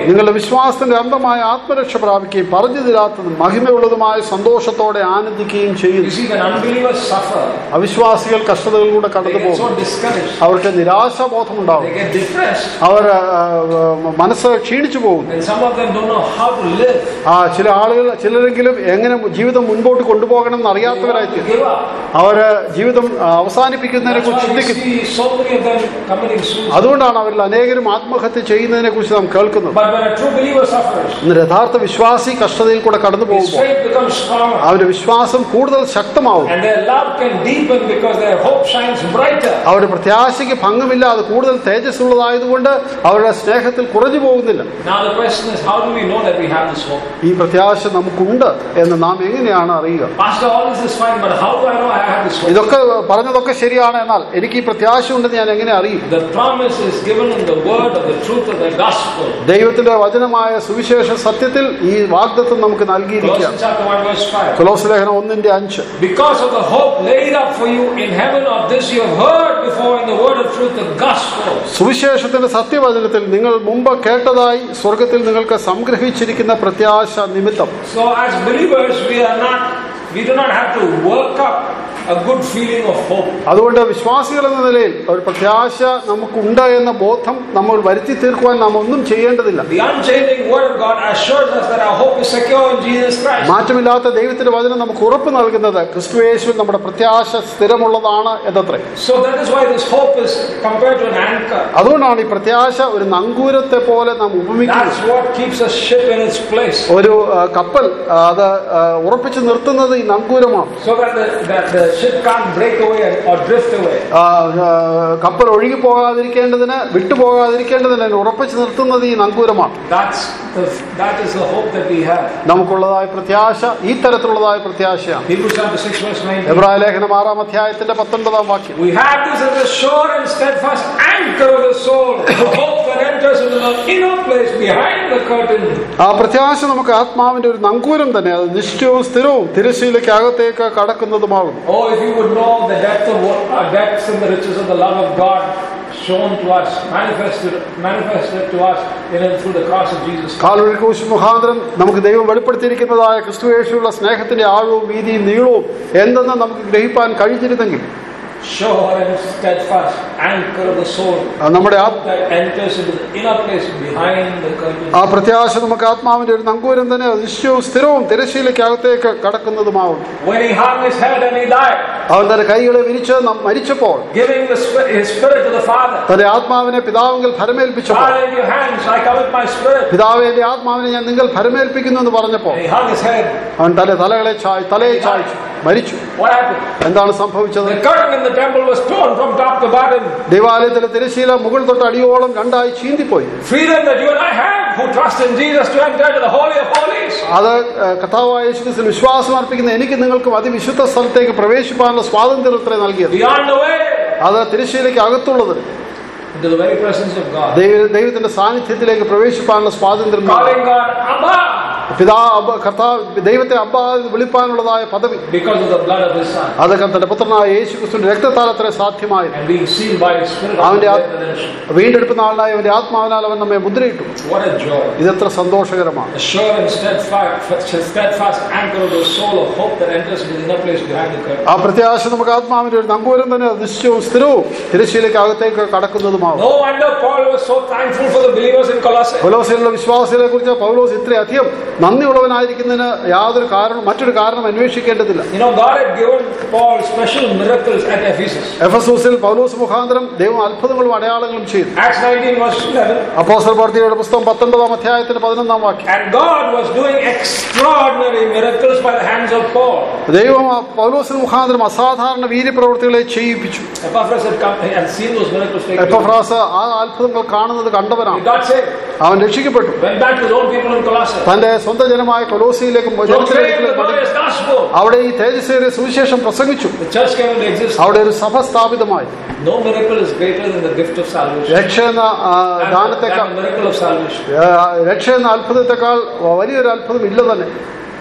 നിങ്ങളുടെ വിശ്വാസത്തിന്റെ അന്തമായ ആത്മരക്ഷ പ്രാപിക്കുകയും പറഞ്ഞു തീരാത്തതും മഹിമയുള്ളതുമായ സന്തോഷത്തോടെ ആനന്ദിക്കുകയും You ചെയ്യുന്നു see, when unbelievers suffer, അവിശ്വാസികൾ കഷ്ടതകളിലൂടെ they കടന്നു get so പോകും discouraged. അവർക്ക് നിരാശാബോധമുണ്ടാവും They get depressed. അവർ ആ, ആ, മനസ്സ് ക്ഷീണിച്ചു പോകും And some of them don't know how to live. ആ ചില ആളുകൾ ചിലരെങ്കിലും എങ്ങനെ ജീവിതം മുൻപോട്ട് കൊണ്ടുപോകണം എന്ന് They അറിയാത്തവരായി want to തീരും. give up. അവര് ജീവിതം ആ, അവസാനിപ്പിക്കുന്നതിനെ That's കുറിച്ച് why we ചിന്തിക്കുന്നു see so many of them committing suicide. അതുകൊണ്ടാണ് അവരിൽ അനേകരും ആത്മഹത്യ ചെയ്യുന്നതിനെ കുറിച്ച് നാം കേൾക്കുന്നത് But when a true believer suffers, ഇന്ന് യഥാർത്ഥ വിശ്വാസി കഷ്ടതയിൽ കൂടെ കടന്നു his പോകുമ്പോൾ faith becomes stronger. അവരുടെ വിശ്വാസം കൂടുതൽ ശക്തമാവും And their love can deepen because their hope shines brighter. അവരുടെ പ്രത്യാശയ്ക്ക് ഭംഗമില്ല അത് കൂടുതൽ തേജസ്സുള്ളതായതുകൊണ്ട് അവരുടെ സ്നേഹത്തിൽ കുറഞ്ഞു പോകുന്നില്ല Now the question is, how do we know that we have this hope? ഈ പ്രത്യാശ നമുക്കുണ്ട് എന്ന് നാം എങ്ങനെയാണ് അറിയുക Pastor, all this is fine, but how do I know I have this hope? ഇതൊക്കെ പറഞ്ഞതൊക്കെ ശരിയാണ് എന്നാൽ എനിക്ക് ഈ പ്രത്യാശ ഉണ്ടെന്ന് ഞാൻ എങ്ങനെ അറിയും The promise is given in the word of the truth of the gospel. ദൈവത്തിന്റെ വചനമായ സുവിശേഷ സത്യത്തിൽ ഈ വാഗ്ദത്വം നമുക്ക് നൽകിയിരിക്കുക Colossians chapter 1 verse 5. കൊലോസ് ലേഖനം ഒന്നിന്റെ അഞ്ച് Because of the hope laid up for you in heaven of this you have heard before in the word of truth, the gospel. സുവിശേഷത്തിന്റെ സത്യവചനത്തിൽ നിങ്ങൾ മുമ്പ് കേട്ടതായി സ്വർഗത്തിൽ നിങ്ങൾക്ക് സംഗ്രഹിച്ചിരിക്കുന്ന പ്രത്യാശ നിമിത്തം So as believers, we are not, we do not have to work up a good feeling of hope. അതുകൊണ്ട് വിശ്വാസികൾ എന്ന നിലയിൽ ഒരു പ്രത്യാശ നമുക്കുണ്ട് എന്ന ബോധം നമ്മൾ വരുത്തി തീർക്കുവാൻ നാം ഒന്നും ചെയ്യേണ്ടതില്ല The unchanging word of God assures us that our hope is secure in Jesus Christ. മാറ്റമില്ലാത്ത ദൈവത്തിന്റെ വചനം നമുക്ക് ഉറപ്പ് നൽകുന്നത് ക്രിസ്തുയേശുവിൽ നമ്മുടെ പ്രത്യാശ സ്ഥിരമുള്ളതാണ് എന്നത്രേ So that is why this hope is compared to an anchor. അതുകൊണ്ടാണ് ഈ പ്രത്യാശ ഒരു നങ്കൂരത്തെ പോലെ നാം ഉപമിക്കുന്നത് That's what keeps a ship in its place. ഒരു ആ, കപ്പൽ ആ, അത് ആ, ഉറപ്പിച്ചു നിർത്തുന്നത് ഈ നങ്കൂരമാണ് So that the, that the ship can't break away and- or drift away. ആ, ആ, കപ്പൽ ഒഴുകി പോകാതിരിക്കേണ്ടതിന് വിട്ടുപോകാതിരിക്കേണ്ടതിന് അതിനെ ഉറപ്പിച്ചു നിർത്തുന്നത് ഈ നങ്കൂരമാണ് That's the, that is the hope that we have. നമുക്കുള്ളതായ പ്രത്യാശ ഈ തരത്തിലുള്ളതായ പ്രത്യാശയാണ് Hebrews chapter 6 verse 19. എബ്രായ ലേഖനം ആറാം അധ്യായത്തിന്റെ പത്തൊൻപതാം വാക്യം We have this as a sure and steadfast anchor of the soul, the hope that enters into the inner place behind the curtain. ആ പ്രത്യാശ നമുക്ക് ആത്മാവിന്റെ ഒരു നങ്കൂരം തന്നെ അത് നിശ്ചയവും സ്ഥിരവും തിരശ്ശീലയ്ക്ക് അകത്തേക്ക് കടക്കുന്നതുമാകുന്നു Oh, if you would know the depth of what, uh, depths and the riches of the love of God shown to us, manifested, manifested to us in and through the cross of Jesus Christ. Calvary ക്രൂശ് മുഖാന്തരം നമുക്ക് ദൈവം വെളിപ്പെടുത്തിയിരിക്കുന്നതായ ക്രിസ്തുവേഷുള്ള സ്നേഹത്തിന്റെ ആഴവും വീതിയും നീളവും എന്തെന്ന് നമുക്ക് ഗ്രഹിപ്പാൻ കഴിഞ്ഞിരുന്നെങ്കിൽ Sure and steadfast anchor of the soul ആ നമ്മുടെ ആ that enters into the inner place behind the curtain. ആ പ്രത്യാശ നമുക്ക് ആത്മാവിന്റെ ഒരു നങ്കൂരം തന്നെ അത് നിശ്ചയവും സ്ഥിരവും തിരശ്ശീലയ്ക്ക് അകത്തേക്ക് കടക്കുന്നതുമാവും When he hung his head and he died, അവൻ തന്റെ കൈകളെ വിരിച്ച് ന- മരിച്ചപ്പോൾ giving the spirit, his spirit to the Father. തന്റെ ആത്മാവിനെ പിതാവിൽ ഭരമേൽപ്പിച്ചപ്പോൾ Father, in your hands I commit my spirit. പിതാവെ എന്റെ ആത്മാവിനെ ഞാൻ നിങ്ങൾ ഭരമേൽപ്പിക്കുന്നു എന്ന് പറഞ്ഞപ്പോൾ And he hung his head. അവൻ തന്റെ തലകളെ ചായ് തലയെ ചായച്ചു മരിച്ചു What happened? എന്താണ് സംഭവിച്ചത് The curtain in the temple was torn from top to bottom. ദേവാലയത്തിലെ തിരശീല മുകൾ തൊട്ട് അടിയോളം രണ്ടായി ചീന്തിപ്പോയി Freedom that you and I have who trust in Jesus to enter into the Holy of Holies. അത് ഏഹ്, കർത്താവായ യേശുക്രിസ്തുവിൽ വിശ്വാസം അർപ്പിക്കുന്ന എനിക്ക് നിങ്ങൾക്കും അതിവിശുദ്ധ സ്ഥലത്തേക്ക് പ്രവേശിപ്പാനുള്ള സ്വാതന്ത്ര്യത്തെ നൽകിയത് Beyond the way അത് തിരശ്ശീലയ്ക്ക് അകത്തുള്ളത് into the very presence of God. ദൈവ ദൈവത്തിന്റെ സാന്നിധ്യത്തിലേക്ക് പ്രവേശിപ്പാനുള്ള സ്വാതന്ത്ര്യം നൽകി. Calling God Abba പിതാ അബ്ബ- കർത്താവ് ദൈവത്തെ അബ്ബ എന്ന് വിളിപ്പാനുള്ളതായ പദവി because of the blood of His Son അതൊക്കെ തന്റെ പുത്രനായ യേശു ക്രിസ്തുവിന്റെ രക്തത്താൽ അത്ര സാധ്യമായി and being sealed by His Spirit അവന്റെ of ആ- redemption. വീണ്ടെടുപ്പ് നാളിനായി അവന്റെ ആത്മാവിനാൽ അവൻ നമ്മെ മുദ്രയിട്ടു What a joy. ഇതെത്ര സന്തോഷകരമാണ് A sure and steadfast, steadfast anchor of the soul of hope that enters into the inner place behind the curtain. ആ പ്രത്യാശ നമുക്ക് ആത്മാവിന്റെ ഒരു നങ്കൂരം തന്നെ അത് നിശ്ചയവും സ്ഥിരവും തിരശ്ശീലയ്ക്ക് അകത്തേക്ക് കടക്കുന്നതുമാവും No wonder Paul was so thankful for the believers in Colossae. കൊലോസിലുള്ള വിശ്വാസികളെ കുറിച്ച് പൗലോസ് ഇത്രയധികം നന്ദിയുള്ളവനായിരിക്കുന്നതിന് യാതൊരു കാരണം മറ്റൊരു കാരണം അന്വേഷിക്കേണ്ടതില്ല You know, God had given Paul special miracles at Ephesus. എഫസൂസിൽ പൗലോസ് മുഖാന്തരം ദൈവം അത്ഭുതങ്ങളും അടയാളങ്ങളും ചെയ്തു Acts 19 verse 11. അപ്പോസ്റ്റൽ പ്രവർത്തിയുടെ പുസ്തകം പത്തൊൻപതാം അധ്യായത്തിന്റെ പതിനൊന്നാം വാക്യം And God was doing extraordinary miracles by the hands of Paul. ദൈവം ആ പൗലോസിന് മുഖാന്തരം അസാധാരണ വീര്യപ്രവൃത്തികളെ ചെയ്യിപ്പിച്ചു Epaphras had come and seen those miracles take place. Epaphras ആ അത്ഭുതങ്ങൾ കാണുന്നത് He കണ്ടവനാണ് got saved. അവൻ രക്ഷിക്കപ്പെട്ടു Went back to his own people in Colossae. തന്റെ സ്വന്തം ജനമായ കൊലോസിയിലേക്ക് Proclaimed the ജനത്തിലേക്ക് glorious gospel. അവിടെ ഈ തേജസ്സേറിയ സുവിശേഷം പ്രസംഗിച്ചു The church came into existence. അവിടെ ഒരു സഭ സ്ഥാപിതമായി No miracle is greater than the gift of salvation. രക്ഷ എന്ന ആ, And ദാനത്തെക്കാൾ the miracle of salvation. ആ, രക്ഷ എന്ന അത്ഭുതത്തെക്കാൾ വലിയൊരു അത്ഭുതം ഇല്ല തന്നെ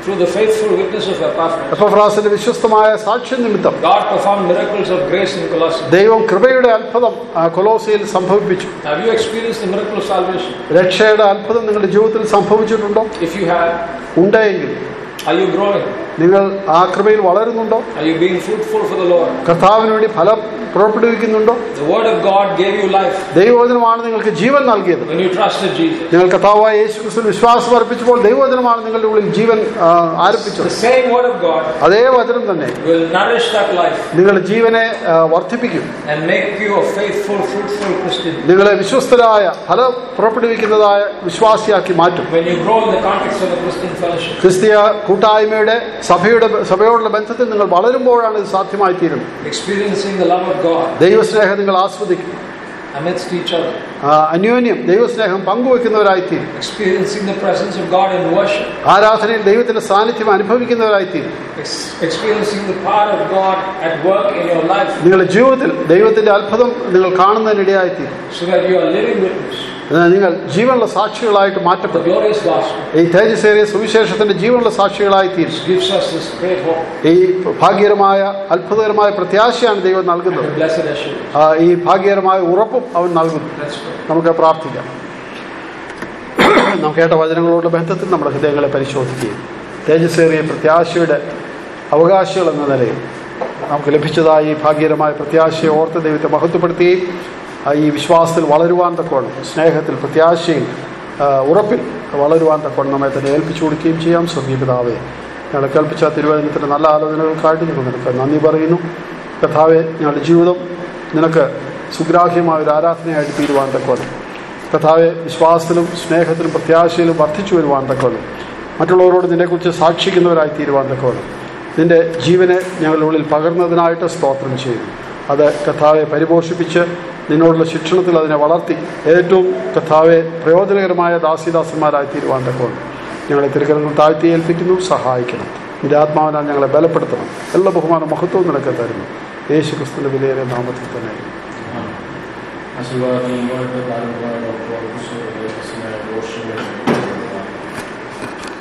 through the faithful witness of Epaphras, എപ്പഫ്രാസിന്റെ വിശ്വസ്തമായ സാക്ഷ്യം നിമിത്തം God performed miracles of grace in Colossae. ദൈവം കൃപയുടെ അത്ഭുതം ആ, കൊലോസിയിൽ സംഭവിപ്പിച്ചു Have you experienced the miracle of salvation? രക്ഷയുടെ അത്ഭുതം നിങ്ങളുടെ ജീവിതത്തിൽ സംഭവിച്ചിട്ടുണ്ടോ If you have, ഉണ്ടെങ്കിൽ are you growing? നിങ്ങൾ ആ കൃപയിൽ വളരുന്നുണ്ടോ Are you being fruitful for the Lord? കർത്താവിന് വേണ്ടി ഫലം പുറപ്പെടുവിക്കുന്നുണ്ടോ The Word of God gave you life ദൈവവചനമാണ് നിങ്ങൾക്ക് ജീവൻ നൽകിയത് when you trusted Jesus. നിങ്ങൾ കർത്താവായ യേശു ക്രിസ്തു വിശ്വാസം അർപ്പിച്ചപ്പോൾ ദൈവവചനമാണ് നിങ്ങളുടെ ഉള്ളിൽ ജീവൻ ആ, ആരംഭിച്ചത് The same Word of God അതേ വചനം തന്നെ will nourish that life നിങ്ങളുടെ ജീവനെ ആ, വർദ്ധിപ്പിക്കും and make you a faithful, fruitful Christian. നിങ്ങളെ വിശ്വസ്തരായ ഫലം പുറപ്പെടുവിക്കുന്നതായ വിശ്വാസിയാക്കി മാറ്റും When you grow in the context of the Christian fellowship, ക്രിസ്തീയ കൂട്ടായ്മയുടെ സഭയുടെ സഭയോടുള്ള ബന്ധത്തിൽ നിങ്ങൾ വളരുമ്പോഴാണ് ഇത് സാധ്യമായി തീരുന്നത് experiencing the love of God ദൈവസ്നേഹം നിങ്ങൾ ആസ്വദിക്കും amidst each other, ആ, അന്യോന്യം ദൈവസ്നേഹം പങ്കുവെക്കുന്നവരായിത്തീരും experiencing the presence of God in worship, ആരാധനയിൽ ദൈവത്തിന്റെ സാന്നിധ്യം അനുഭവിക്കുന്നവരായിത്തീരും ex- experiencing the power of God at work in your life, നിങ്ങളുടെ ജീവിതത്തിൽ ദൈവത്തിന്റെ അത്ഭുതം നിങ്ങൾ കാണുന്നതിനിടയായിത്തീരും so that you are living witness എന്നാൽ നിങ്ങൾ ജീവനുള്ള സാക്ഷികളായിട്ട് of the മാറ്റപ്പെടും glorious gospel. ഈ തേജസ്സേറിയ സുവിശേഷത്തിന്റെ ജീവനുള്ള സാക്ഷികളായിത്തീരും Which gives us this great hope ഈ ഭാഗ്യകരമായ അത്ഭുതകരമായ പ്രത്യാശയാണ് ദൈവം നൽകുന്നത് and blessed assurance. ആ, ഈ ഭാഗ്യകരമായ ഉറപ്പും അവൻ നൽകുന്നു Let's pray. നമുക്ക് പ്രാർത്ഥിക്കാം നാം കേട്ട വചനങ്ങളോടുള്ള ബന്ധത്തിൽ നമ്മുടെ ഹൃദയങ്ങളെ പരിശോധിക്കുകയും തേജസ്സേറിയ പ്രത്യാശയുടെ അവകാശികൾ എന്ന നിലയിൽ നമുക്ക് ലഭിച്ചതായ ഈ ഭാഗ്യകരമായ പ്രത്യാശയെ ഓർത്ത് ദൈവത്തെ മഹത്വപ്പെടുത്തുകയും ആ, ഈ വിശ്വാസത്തിൽ വളരുവാൻ തക്കോണം സ്നേഹത്തിൽ പ്രത്യാശയിൽ ആ, ഉറപ്പിൽ വളരുവാൻ തക്കോണം നമ്മെ തന്നെ ഏൽപ്പിച്ചു കൊടുക്കുകയും ചെയ്യാം സ്വർഗീയ പിതാവേ ഞങ്ങളെ കേൾപ്പിച്ച തിരുവചനത്തിൻ്റെ നല്ല ആലോചനകൾക്കായിട്ട് ഞങ്ങൾ നിനക്ക് നന്ദി പറയുന്നു കഥാവെ ഞങ്ങളുടെ ജീവിതം നിനക്ക് സുഗ്രാഹ്യമായ ഒരു ആരാധനയായിട്ട് തീരുവാൻ തക്കോണം കഥാവെ വിശ്വാസത്തിലും സ്നേഹത്തിലും പ്രത്യാശയിലും വർദ്ധിച്ചു വരുവാൻ തക്കോണം മറ്റുള്ളവരോട് നിന്നെക്കുറിച്ച് സാക്ഷിക്കുന്നവരായി തീരുവാൻ തക്കോണം നിന്റെ ജീവനെ ഞങ്ങളുടെ ഉള്ളിൽ പകർന്നതിനായിട്ട് സ്തോത്രം ചെയ്യുന്നു അത് കഥാവെ പരിപോഷിപ്പിച്ച് നിന്നോടുള്ള ശിക്ഷണത്തിൽ അതിനെ വളർത്തി ഏറ്റവും കഥാവെ പ്രയോജനകരമായ ദാസിദാസന്മാരായി തീരുവാൻ തക്കോണം ഞങ്ങളെ തിരുക്കരങ്ങൾ താഴ്ത്തി ഏൽപ്പിക്കുന്നു സഹായിക്കണം നിന്റെ ആത്മാവിനാൽ ഞങ്ങളെ ബലപ്പെടുത്തണം എല്ലാ ബഹുമാന മഹത്വവും നിനക്ക് തരുന്നു യേശു ക്രിസ്തുവിന്റെ വിലയേറിയ നാമത്തിൽ തന്നെ ആശീർവാദം മുമ്പോട്ട് കാലം